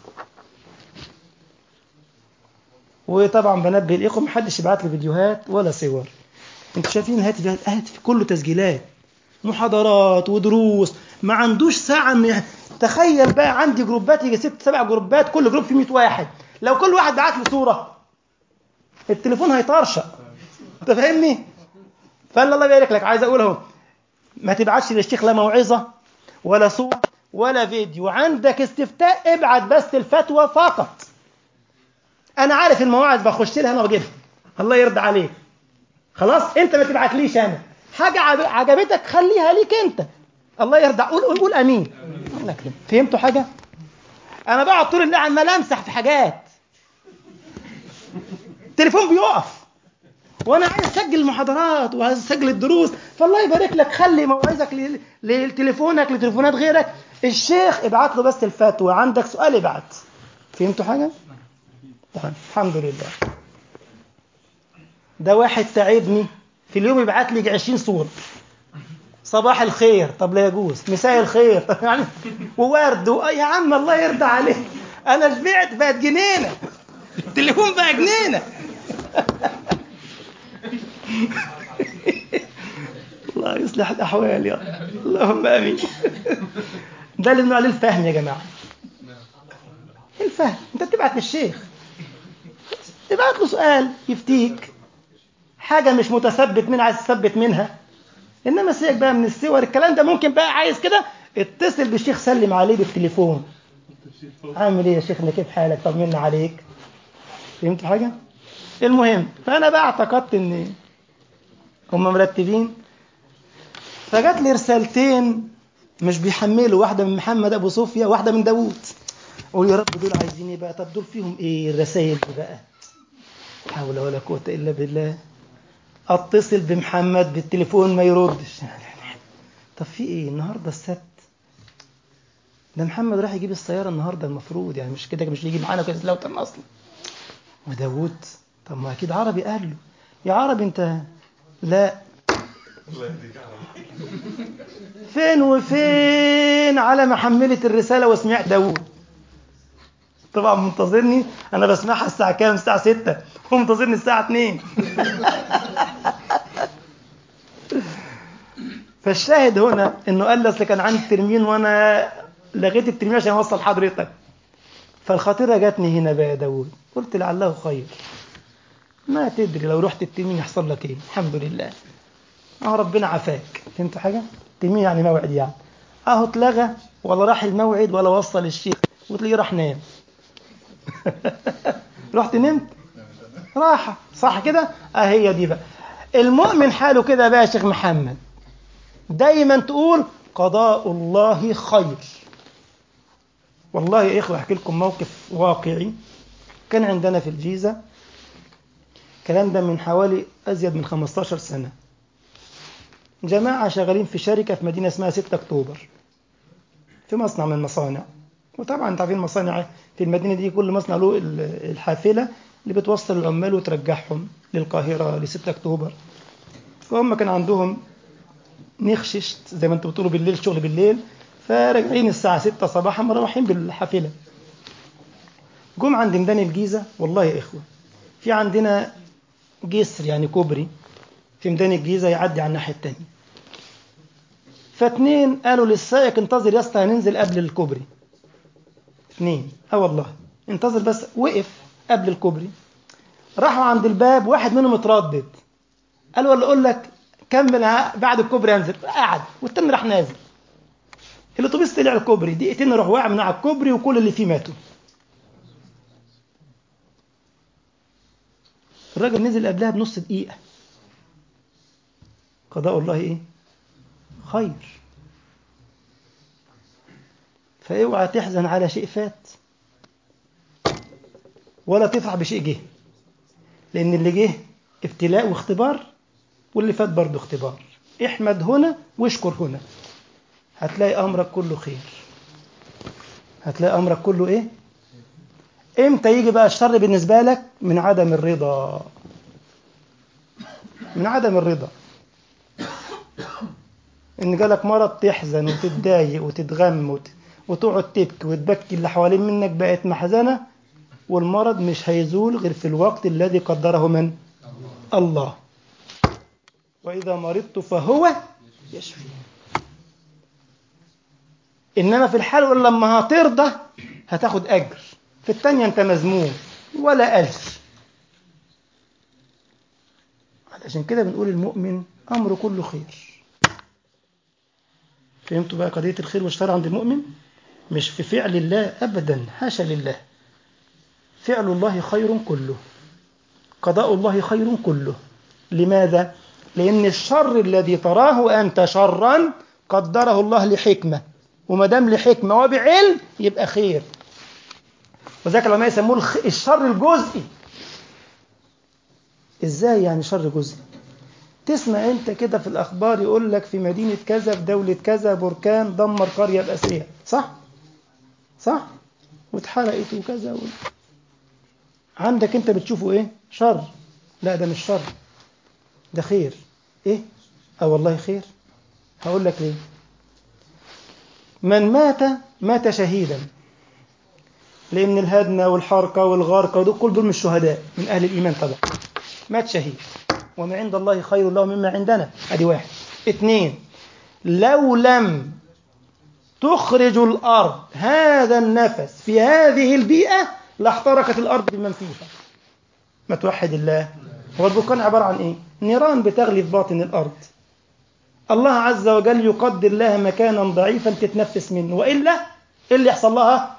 وطبعا بنبه الاخوه محدش يبعت لي فيديوهات ولا صور انتوا شايفين هاتف هاتف كله تسجيلات محاضرات ودروس ما عندوش ساعه ان تخيل بقى عندي جروبات يجي ست سبع جروبات كل جروب فيه 100 واحد لو كل واحد بعت لي صوره التليفون هيطرشق انت فاهمني فقال الله يبارك لك عايز اقول اهو ما تبعتش للشيخ لا موعظه ولا صوره ولا فيديو عندك استفتاء ابعت بس الفتوى فقط انا عارف المواعظ بخش لها انا واجيبها الله يرضى عليك خلاص انت ما تبعتليش انا حاجه عجبتك خليها ليك انت الله يرضى قول قول, قول امين فهمتوا حاجه انا بقعد طول الليل عمال امسح في حاجات التليفون بيقف وانا عايز اسجل المحاضرات وعايز اسجل الدروس فالله يبارك لك خلي موعظك لتليفونك لتليفونات غيرك الشيخ ابعت له بس الفتوى عندك سؤال ابعت فهمتوا حاجه طيب الحمد لله ده واحد تعبني في اليوم يبعت لي 20 صورة صباح الخير طب لا يجوز مساء الخير طب يعني وورد يا عم الله يرضى عليك انا شبعت بقت جنينه التليفون بقى جنينه الله يصلح الاحوال يا رب اللهم امين ده اللي بنقول عليه الفهم يا جماعه الفهم انت بتبعت للشيخ تبعت له سؤال يفتيك حاجه مش متثبت منها عايز تثبت منها انما سيبك بقى من الصور الكلام ده ممكن بقى عايز كده اتصل بالشيخ سلم عليه بالتليفون عامل ايه يا شيخنا كيف حالك طمنا عليك فهمت حاجه المهم فانا بقى اعتقدت ان هم مرتبين فجات لي رسالتين مش بيحملوا واحدة من محمد أبو صوفيا واحدة من داوود أقول يا رب دول عايزين إيه بقى طب دول فيهم إيه الرسائل دي بقى حول ولا قوة إلا بالله أتصل بمحمد بالتليفون ما يردش طب في إيه النهاردة السبت ده محمد راح يجيب السيارة النهاردة المفروض يعني مش كده مش يجي معانا كده لو تم أصلا وداوود طب ما أكيد عربي قال له يا عربي أنت لا فين وفين على ما حملت الرسالة وسمعت داوود طبعا منتظرني أنا بسمعها الساعة كام الساعة 6 هو منتظرني الساعة 2 فالشاهد هنا انه قال لي اصل كان عندي ترمين وانا لغيت الترمين عشان اوصل حضرتك فالخطيره جاتني هنا بقى يا داوود قلت لعله خير ما تدري لو رحت الترمين يحصل لك ايه الحمد لله اهو ربنا عافاك فهمت حاجه الترمين يعني موعد يعني اهو اتلغى ولا راح الموعد ولا وصل الشيخ وتلاقيه راح نام رحت نمت راحه صح كده اه هي دي بقى المؤمن حاله كده بقى يا شيخ محمد دايما تقول قضاء الله خير والله يا إخوة أحكي لكم موقف واقعي كان عندنا في الجيزة الكلام ده من حوالي أزيد من 15 سنة جماعة شغالين في شركة في مدينة اسمها 6 أكتوبر في مصنع من المصانع وطبعا انت عارفين المصانع في المدينة دي كل مصنع له الحافلة اللي بتوصل العمال وترجعهم للقاهرة ل 6 أكتوبر فهم كان عندهم نخششت زي ما انتم بتقولوا بالليل شغل بالليل فراجعين الساعة 6 صباحا مروحين بالحافلة جم عند ميدان الجيزة والله يا إخوة في عندنا جسر يعني كوبري في ميدان الجيزة يعدي على الناحية التانية فاتنين قالوا للسائق انتظر يا اسطى هننزل قبل الكوبري اتنين اه والله انتظر بس وقف قبل الكوبري راحوا عند الباب واحد منهم اتردد قال ولا اقول لك كمل بعد الكوبري انزل قعد والتاني راح نازل الاتوبيس طلع الكوبري دقيقتين راح واقع من على الكوبري وكل اللي فيه ماتوا الراجل نزل قبلها بنص دقيقة قضاء الله ايه خير فاوعى تحزن على شيء فات ولا تفرح بشيء جه لان اللي جه ابتلاء واختبار واللي فات برضه اختبار احمد هنا واشكر هنا هتلاقي امرك كله خير هتلاقي امرك كله ايه امتى يجي بقى الشر بالنسبه لك من عدم الرضا من عدم الرضا ان جالك مرض تحزن وتتضايق وتتغم وت... وتقعد تبكي وتبكي اللي حوالين منك بقت محزنه والمرض مش هيزول غير في الوقت الذي قدره من الله وإذا مرضت فهو يشفي إنما في الحال ولا لما هترضى هتاخد أجر في الثانية أنت مذموم ولا أجر علشان كده بنقول المؤمن أمره كله خير فهمتوا بقى قضية الخير والشر عند المؤمن مش في فعل الله أبدا حاشا لله فعل الله خير كله قضاء الله خير كله لماذا؟ لأن الشر الذي تراه أنت شرا قدره الله لحكمة وما دام لحكمة وبعلم يبقى خير وذاك العلماء يسموه الشر الجزئي ازاي يعني شر جزئي تسمع انت كده في الاخبار يقول لك في مدينه كذا في دوله كذا بركان دمر قريه باسرها صح صح واتحرقت وكذا و... عندك انت بتشوفه ايه شر لا ده مش شر ده خير ايه اه والله خير هقول لك ليه من مات مات شهيدا لان الهدمه والحرقه والغرقه ودول كل دول من الشهداء من اهل الايمان طبعا مات شهيد وما عند الله خير له مما عندنا ادي واحد اثنين لو لم تخرج الارض هذا النفس في هذه البيئه لاحترقت الارض بمن فيها ما توحد الله هو البركان عباره عن ايه نيران بتغلي في باطن الارض الله عز وجل يقدر لها مكانا ضعيفا تتنفس منه والا ايه اللي يحصل لها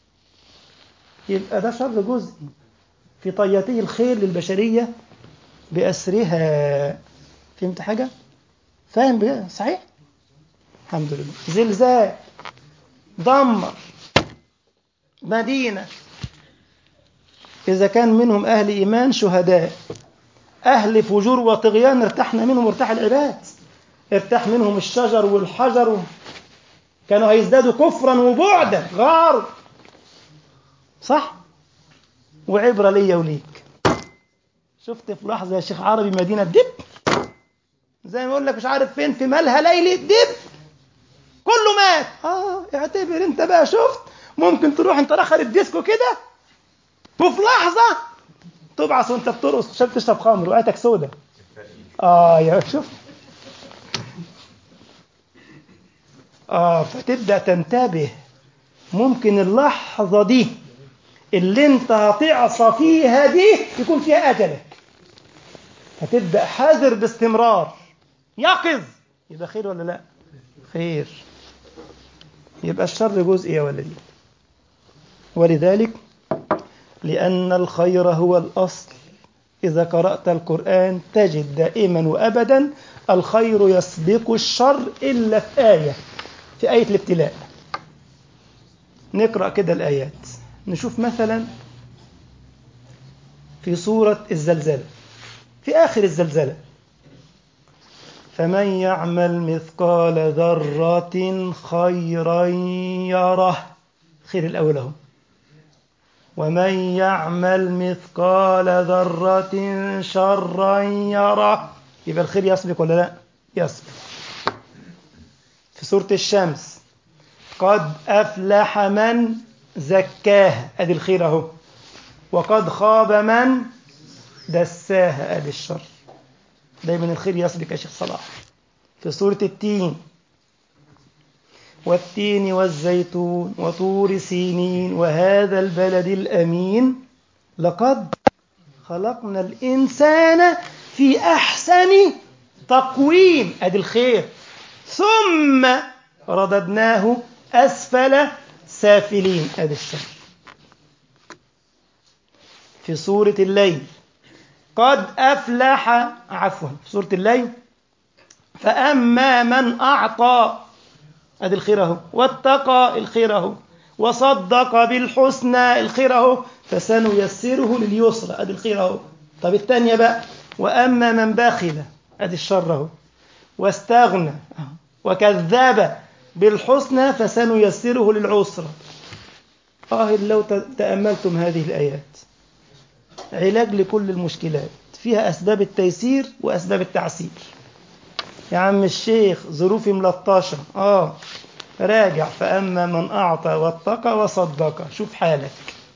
يبقى ده شر جزئي في طياته الخير للبشريه بأسرها فهمت حاجة؟ فاهم بجد صحيح؟ الحمد لله زلزال دمر مدينة إذا كان منهم أهل إيمان شهداء أهل فجور وطغيان ارتحنا منهم ارتاح العباد ارتاح منهم الشجر والحجر كانوا هيزدادوا كفرا وبعدا غار صح وعبرة ليا وليك شفت في لحظة يا شيخ عربي مدينة دب زي ما اقول لك مش عارف فين في مالها ليلي دب كله مات اه اعتبر انت بقى شفت ممكن تروح انت رخر الديسكو كده وفي لحظة تبعث وانت بترقص عشان تشرب خمر وقتك سودة اه يا شوف اه فتبدأ تنتبه ممكن اللحظة دي اللي انت هتعصى فيها دي يكون فيها اجلك هتبدأ حذر باستمرار يقظ يبقى خير ولا لا خير يبقى الشر جزء يا ولدي ولذلك لأن الخير هو الأصل إذا قرأت القرآن تجد دائما وأبدا الخير يسبق الشر إلا في آية في آية الابتلاء نقرأ كده الآيات نشوف مثلا في سورة الزلزلة في آخر الزلزلة فمن يعمل مثقال ذرة خيرا يره خير الأول أهو ومن يعمل مثقال ذرة شرا يره يبقى الخير يسبق ولا لا يسبق في سورة الشمس قد أفلح من زكاها أدي الخير أهو وقد خاب من دساها أدي الشر دايما الخير يسبق يا شيخ صلاح في سورة التين والتين والزيتون وطور سينين وهذا البلد الأمين لقد خلقنا الإنسان في أحسن تقويم أدي الخير ثم رددناه أسفل سافلين أدي الشر في سورة الليل قد أفلح عفوا في سورة الليل فأما من أعطى أدي الخير أهو واتقى الخير أهو وصدق بالحسنى الخير أهو فسنيسره لليسرى أدي الخير أهو طب الثانية بقى وأما من بخل أدي الشر أهو واستغنى وكذب بالحسنى فسنيسره للعسرى آه لو تأملتم هذه الآيات علاج لكل المشكلات فيها أسباب التيسير وأسباب التعسير يا عم الشيخ ظروفي ملطشة آه راجع فأما من أعطى واتقى وصدق شوف حالك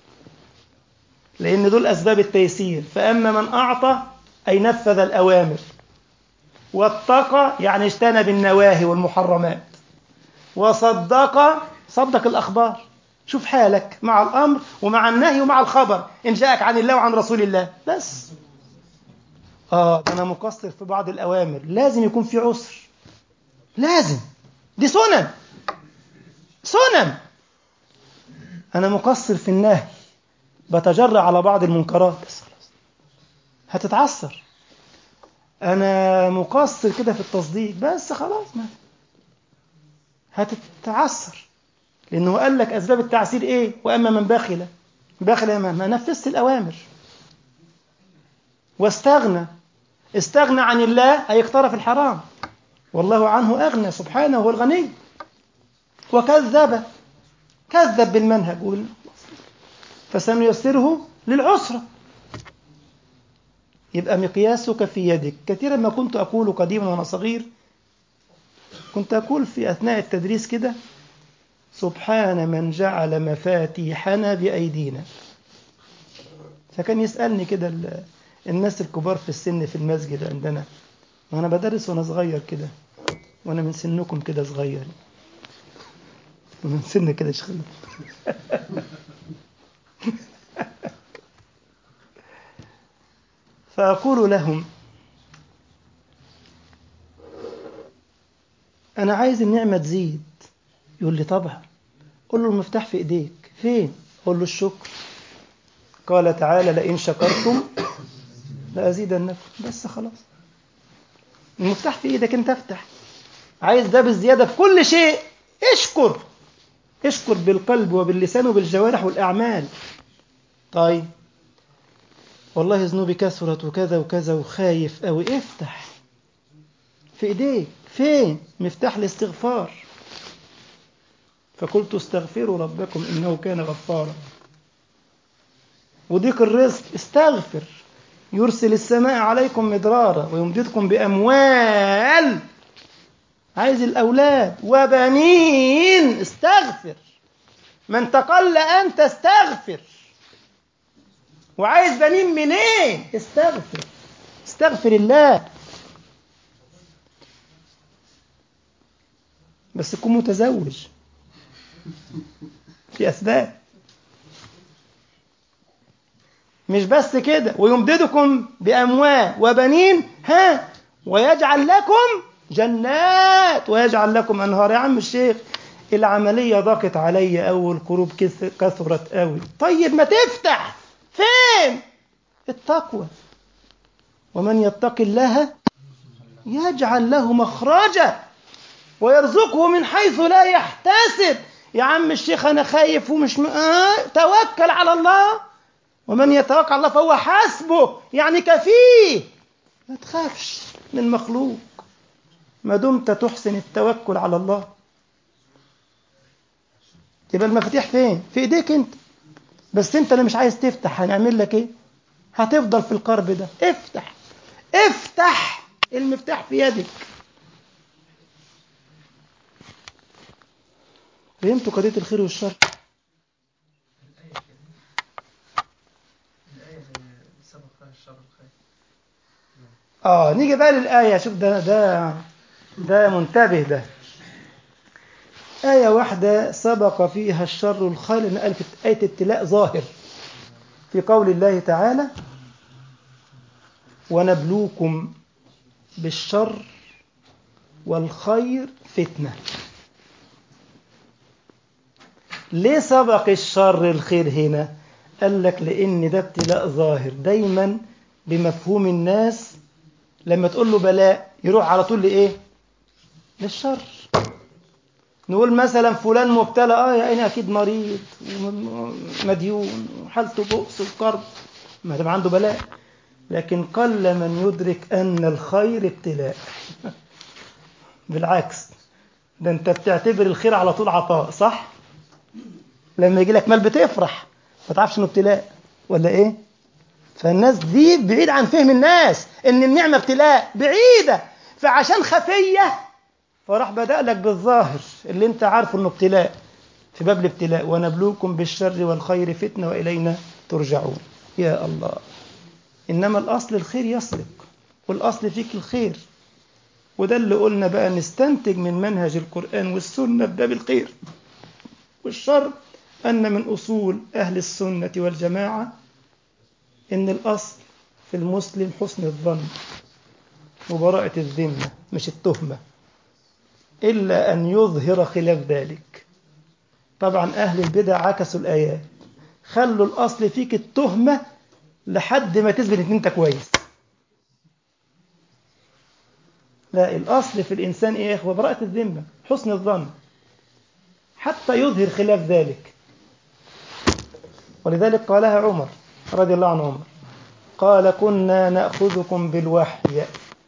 لأن دول أسباب التيسير فأما من أعطى أي نفذ الأوامر واتقى يعني اجتنب النواهي والمحرمات وصدق صدق الأخبار شوف حالك مع الأمر ومع النهي ومع الخبر إن جاءك عن الله وعن رسول الله بس آه ده أنا مقصر في بعض الأوامر لازم يكون في عسر لازم دي سنن سنن أنا مقصر في النهي بتجرع على بعض المنكرات بس خلاص هتتعثر أنا مقصر كده في التصديق بس خلاص ما هتتعثر لأنه قال لك أسباب التعسير إيه وأما من بخل بخل ما, ما نفذت الأوامر واستغنى استغنى عن الله أي اقترف الحرام والله عنه أغنى سبحانه هو الغني وكذب كذب بالمنهج فسنيسره للعسرة يبقى مقياسك في يدك كثيرا ما كنت أقول قديما وأنا صغير كنت أقول في أثناء التدريس كده سبحان من جعل مفاتيحنا بأيدينا فكان يسألني كده الناس الكبار في السن في المسجد عندنا وأنا بدرس وأنا صغير كده وأنا من سنكم كده صغير من سن كده شغل فأقول لهم أنا عايز النعمة تزيد يقول لي طبعا قول له المفتاح في إيديك فين قول له الشكر قال تعالى لئن شكرتم لأزيدنكم بس خلاص المفتاح في ايدك انت افتح عايز ده بالزيادة في كل شيء اشكر اشكر بالقلب وباللسان وبالجوارح والأعمال طيب والله ذنوبي كثرت وكذا وكذا وخايف أوي افتح في ايديك فين مفتاح الاستغفار فقلت استغفروا ربكم إنه كان غفارا وضيق الرزق استغفر يرسل السماء عليكم مدرارا ويمددكم بأموال عايز الأولاد وبنين استغفر من تقل أنت استغفر وعايز بنين منين استغفر استغفر الله بس تكون متزوج في أسباب مش بس كده ويمددكم بأموال وبنين ها ويجعل لكم جنات ويجعل لكم أنهار يا عم الشيخ العملية ضاقت علي أو الكروب كثرت أوي طيب ما تفتح فين التقوى ومن يتق الله يجعل له مخرجا ويرزقه من حيث لا يحتسب يا عم الشيخ أنا خايف ومش م... آه توكل على الله ومن يتوكل على الله فهو حسبه يعني كفيه ما تخافش من مخلوق ما دمت تحسن التوكل على الله يبقى المفاتيح فين في ايديك انت بس انت اللي مش عايز تفتح هنعمل لك ايه هتفضل في القرب ده افتح افتح المفتاح في يدك فهمتوا قضية الخير والشر اه نيجي بقى للآية شوف ده ده ده منتبه ده آية واحدة سبق فيها الشر الخير لأن قال في آية ابتلاء ظاهر في قول الله تعالى ونبلوكم بالشر والخير فتنة ليه سبق الشر الخير هنا قال لك لأن ده ابتلاء ظاهر دايما بمفهوم الناس لما تقول له بلاء يروح على طول لإيه للشر نقول مثلا فلان مبتلى اه يا عيني اكيد مريض ومديون وحالته بؤس وكرب ما دام عنده بلاء لكن قل من يدرك ان الخير ابتلاء بالعكس ده انت بتعتبر الخير على طول عطاء صح لما يجي لك مال بتفرح ما تعرفش انه ابتلاء ولا ايه فالناس دي بعيد عن فهم الناس ان النعمه ابتلاء بعيده فعشان خفيه فراح بدأ لك بالظاهر اللي انت عارفه انه ابتلاء في باب الابتلاء ونبلوكم بالشر والخير فتنة وإلينا ترجعون يا الله إنما الأصل الخير يسبق والأصل فيك الخير وده اللي قلنا بقى نستنتج من منهج القرآن والسنة في باب الخير والشر أن من أصول أهل السنة والجماعة إن الأصل في المسلم حسن الظن وبراءة الذمة مش التهمة إلا أن يظهر خلاف ذلك طبعا أهل البدع عكسوا الآيات خلوا الأصل فيك التهمة لحد ما تثبت إن أنت كويس لا الأصل في الإنسان إيه يا إخوة براءة الذمة حسن الظن حتى يظهر خلاف ذلك ولذلك قالها عمر رضي الله عنه عمر قال كنا نأخذكم بالوحي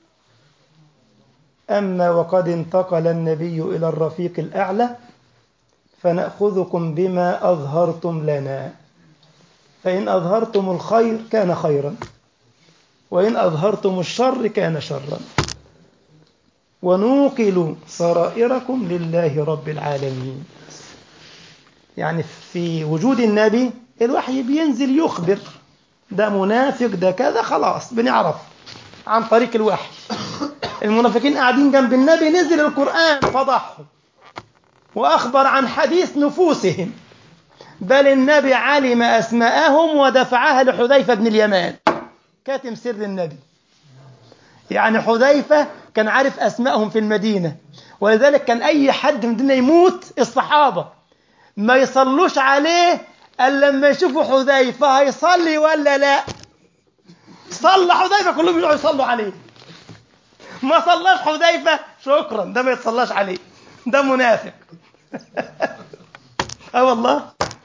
أما وقد انتقل النبي إلى الرفيق الأعلى فنأخذكم بما أظهرتم لنا فإن أظهرتم الخير كان خيرا وإن أظهرتم الشر كان شرا ونوقل سرائركم لله رب العالمين يعني في وجود النبي الوحي بينزل يخبر ده منافق ده كذا خلاص بنعرف عن طريق الوحي المنافقين قاعدين جنب النبي نزل القرآن فضحهم وأخبر عن حديث نفوسهم بل النبي علم أسماءهم ودفعها لحذيفة بن اليمان كاتم سر النبي يعني حذيفة كان عارف أسمائهم في المدينة ولذلك كان أي حد من المدينة يموت الصحابة ما يصلوش عليه إلا لما يشوفوا حذيفة هيصلي ولا لا صلى حذيفة كلهم يروحوا يصلوا عليه ما صلاش حذيفة شكرا ده ما يتصلاش عليه ده منافق اه والله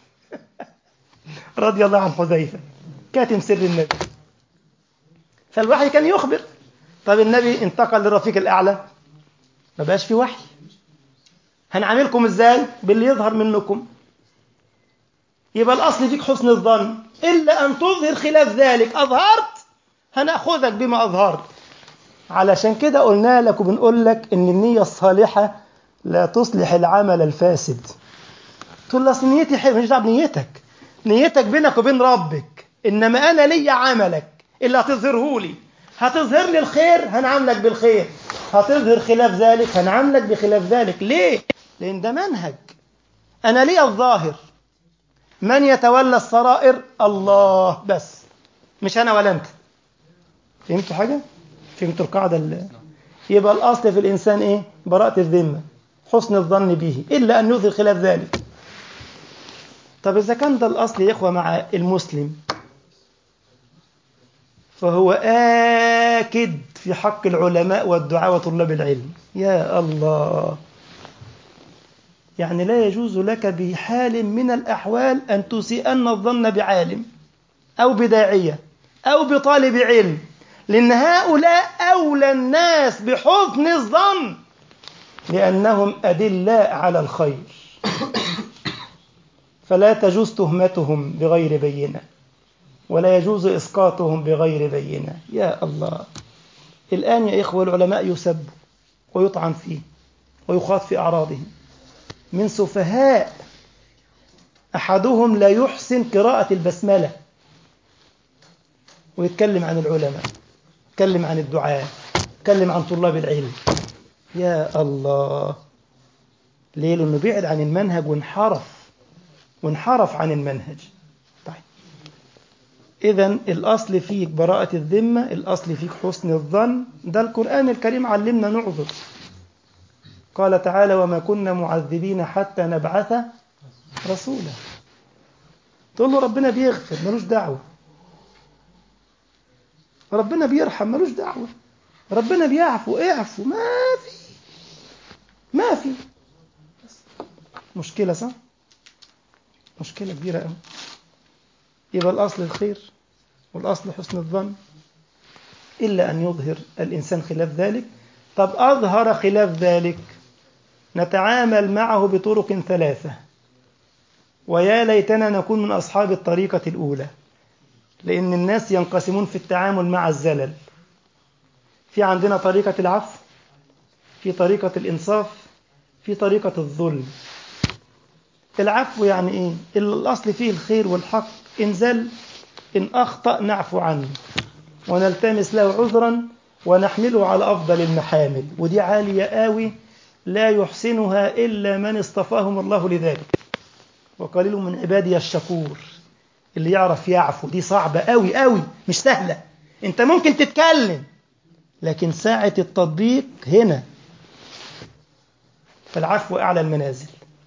رضي الله عن حذيفة كاتم سر النبي فالوحي كان يخبر طب النبي انتقل للرفيق الأعلى ما بقاش في وحي هنعاملكم ازاي باللي يظهر منكم يبقى الأصل فيك حسن الظن إلا أن تظهر خلاف ذلك أظهرت هنأخذك بما أظهرت علشان كده قلنا لك وبنقول لك إن النية الصالحة لا تصلح العمل الفاسد تقول أصل نيتي حلوة مش دعوة بنيتك نيتك بينك وبين ربك إنما أنا لي عملك اللي هتظهره لي هتظهر لي الخير هنعاملك بالخير هتظهر خلاف ذلك هنعاملك بخلاف ذلك ليه؟ لأن ده منهج أنا لي الظاهر من يتولى السرائر الله بس مش أنا ولا أنت فهمتوا حاجة؟ فهمتوا القاعدة اللي... يبقى الأصل في الإنسان إيه؟ براءة الذمة حسن الظن به إلا أن يظهر خلاف ذلك طب إذا كان ده الأصل يا إخوة مع المسلم فهو آكد في حق العلماء والدعاء وطلاب العلم يا الله يعني لا يجوز لك بحال من الأحوال أن تسيئن الظن بعالم أو بداعية أو بطالب علم لأن هؤلاء أولى الناس بحسن الظن لأنهم أدلاء على الخير فلا تجوز تهمتهم بغير بينة ولا يجوز إسقاطهم بغير بينة يا الله الآن يا إخوة العلماء يسب ويطعن فيه ويخاض في أعراضهم من سفهاء أحدهم لا يحسن قراءة البسملة ويتكلم عن العلماء يتكلم عن الدعاء يتكلم عن طلاب العلم يا الله ليه لأنه بعد عن المنهج وانحرف وانحرف عن المنهج طيب إذا الأصل فيك براءة الذمة الأصل فيك حسن الظن ده القرآن الكريم علمنا نعذر قال تعالى وما كنا معذبين حتى نبعث رسولا تقول له ربنا بيغفر ملوش دعوة ربنا بيرحم ملوش دعوة ربنا بيعفو اعفو ما في ما في مشكلة صح؟ مشكلة كبيرة قوي يبقى الأصل الخير والأصل حسن الظن إلا أن يظهر الإنسان خلاف ذلك طب أظهر خلاف ذلك نتعامل معه بطرق ثلاثة ويا ليتنا نكون من أصحاب الطريقة الأولى لأن الناس ينقسمون في التعامل مع الزلل في عندنا طريقة العفو في طريقة الإنصاف في طريقة الظلم العفو يعني إيه؟ الأصل فيه الخير والحق إن زل إن أخطأ نعفو عنه ونلتمس له عذرا ونحمله على أفضل المحامل ودي عالية قوي لا يحسنها إلا من اصطفاهم الله لذلك وقليل من عبادي الشكور اللي يعرف يعفو دي صعبة قوي قوي مش سهلة انت ممكن تتكلم لكن ساعة التطبيق هنا فالعفو أعلى المنازل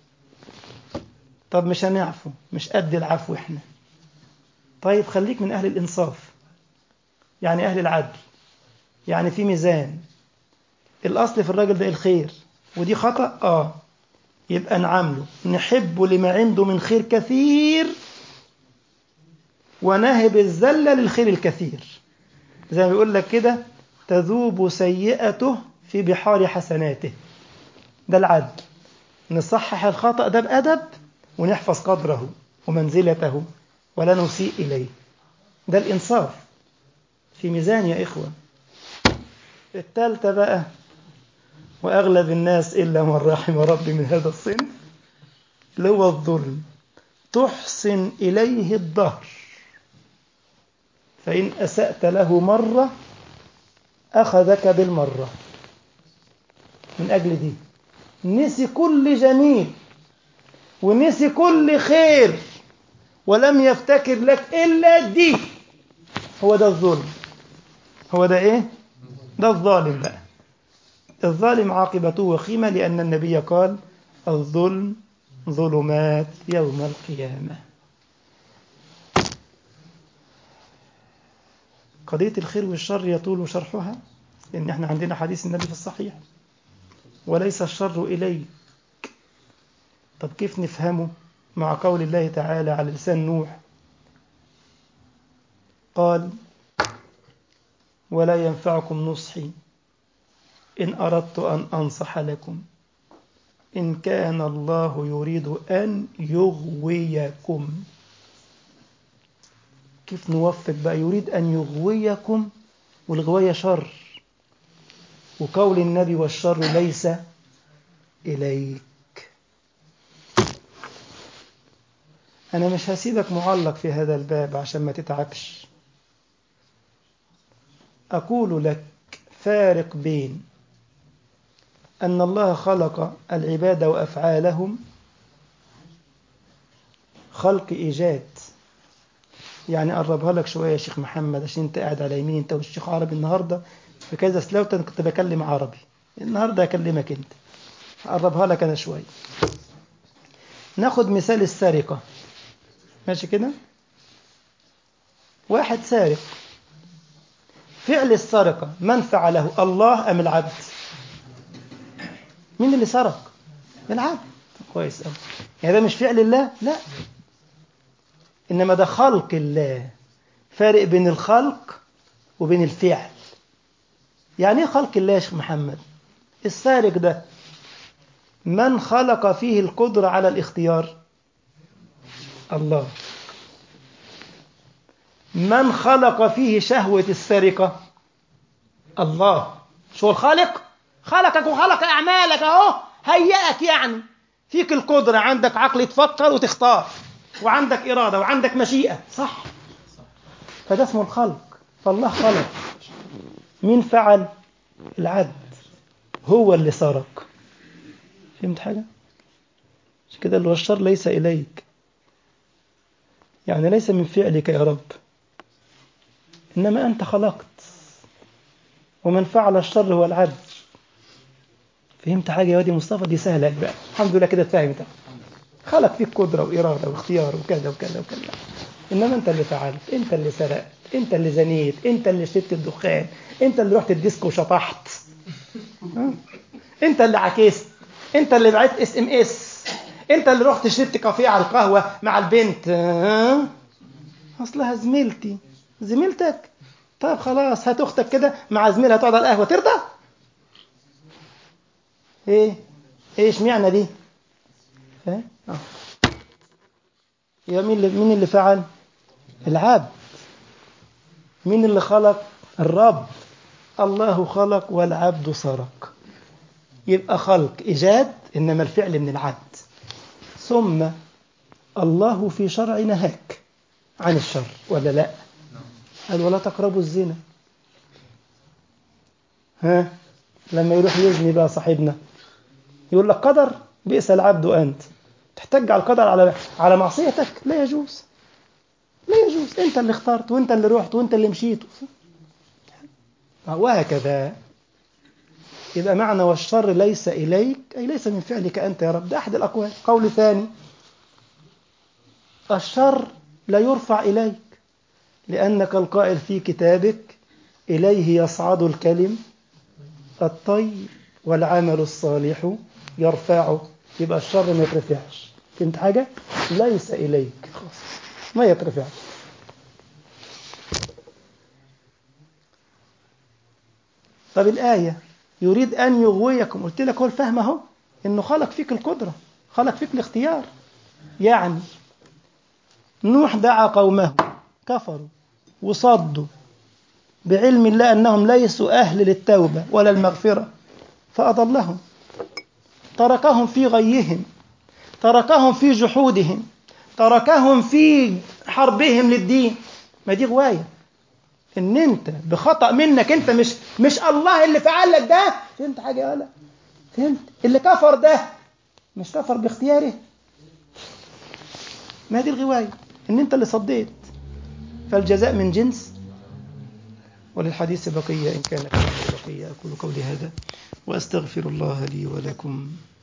طب مش هنعفو مش قد العفو احنا طيب خليك من أهل الإنصاف يعني أهل العدل يعني في ميزان الأصل في الراجل ده الخير ودي خطأ آه يبقى نعامله نحبه لما عنده من خير كثير ونهب الزلة للخير الكثير زي ما بيقول لك كده تذوب سيئته في بحار حسناته ده العدل نصحح الخطأ ده بأدب ونحفظ قدره ومنزلته ولا نسيء إليه ده الإنصاف في ميزان يا إخوة التالتة بقى وأغلب الناس إلا من رحم ربي من هذا الصنف اللي هو الظلم تحسن إليه الدهر فإن أسأت له مرة أخذك بالمرة من أجل دي نسي كل جميل ونسي كل خير ولم يفتكر لك إلا دي هو ده الظلم هو ده إيه؟ ده الظالم بقى الظالم عاقبته وخيمة لأن النبي قال الظلم ظلمات يوم القيامة قضية الخير والشر يطول شرحها لأن احنا عندنا حديث النبي في الصحيح وليس الشر إليك طب كيف نفهمه مع قول الله تعالى على لسان نوح قال ولا ينفعكم نصحي إن أردت أن أنصح لكم إن كان الله يريد أن يغويكم كيف نوفق بقى يريد أن يغويكم والغواية شر وقول النبي والشر ليس إليك أنا مش هسيبك معلق في هذا الباب عشان ما تتعبش أقول لك فارق بين أن الله خلق العباد وأفعالهم خلق إيجاد يعني قربها لك شوية يا شيخ محمد عشان أنت قاعد على يمين أنت والشيخ عربي النهاردة في كذا سلوتن كنت بكلم عربي النهاردة أكلمك أنت أقربها لك أنا شوية ناخد مثال السرقة ماشي كده واحد سارق فعل السرقة من فعله الله أم العبد مين اللي سرق العبد كويس أوي يعني ده مش فعل الله لا إنما ده خلق الله فارق بين الخلق وبين الفعل يعني ايه خلق الله يا شيخ محمد السارق ده من خلق فيه القدرة على الاختيار الله من خلق فيه شهوة السرقة الله شو الخالق خلقك وخلق أعمالك أهو هيئك يعني فيك القدرة عندك عقل تفكر وتختار وعندك إرادة وعندك مشيئة صح فده اسمه الخلق فالله خلق مين فعل العبد هو اللي سرق فهمت حاجة مش كده اللي هو الشر ليس إليك يعني ليس من فعلك يا رب إنما أنت خلقت ومن فعل الشر هو العبد فهمت حاجة يا وادي مصطفى دي سهلة بقى الحمد لله كده اتفهمت خلق فيك قدرة وإرادة واختيار وكذا وكذا وكذا إنما أنت اللي فعلت أنت اللي سرقت أنت اللي زنيت أنت اللي شربت الدخان أنت اللي رحت الديسكو وشطحت أنت اللي عكست أنت اللي بعت اس ام اس أنت اللي رحت شربت كافيه على القهوة مع البنت أصلها زميلتي زميلتك طيب خلاص هات أختك كده مع زميلها تقعد على القهوة ترضى ايه ايه اشمعنى دي اه يا مين اللي مين اللي فعل العبد مين اللي خلق الرب الله خلق والعبد سرق يبقى خلق ايجاد انما الفعل من العبد ثم الله في شرع نهاك عن الشر ولا لا قال ولا تقربوا الزنا ها لما يروح يزني بقى صاحبنا يقول لك قدر بئس العبد أنت تحتج على القدر على على معصيتك لا يجوز لا يجوز أنت اللي اخترت وأنت اللي رحت وأنت اللي مشيت وهكذا يبقى معنى والشر ليس إليك أي ليس من فعلك أنت يا رب ده أحد الأقوال قول ثاني الشر لا يرفع إليك لأنك القائل في كتابك إليه يصعد الكلم الطيب والعمل الصالح يرفعه يبقى الشر ما يترفعش فهمت حاجة؟ ليس إليك خلاص ما يترفعش طب الآية يريد أن يغويكم قلت لك هو الفهم أهو إنه خلق فيك القدرة خلق فيك الاختيار يعني نوح دعا قومه كفروا وصدوا بعلم الله أنهم ليسوا أهل للتوبة ولا المغفرة فأضلهم تركهم في غيهم تركهم في جحودهم تركهم في حربهم للدين ما دي غواية ان انت بخطأ منك انت مش مش الله اللي فعل لك ده فهمت حاجة يا ولا فهمت اللي كفر ده مش كفر باختياره ما دي الغواية ان انت اللي صديت فالجزاء من جنس وللحديث بقية إن كان بقية أقول قولي هذا وأستغفر الله لي ولكم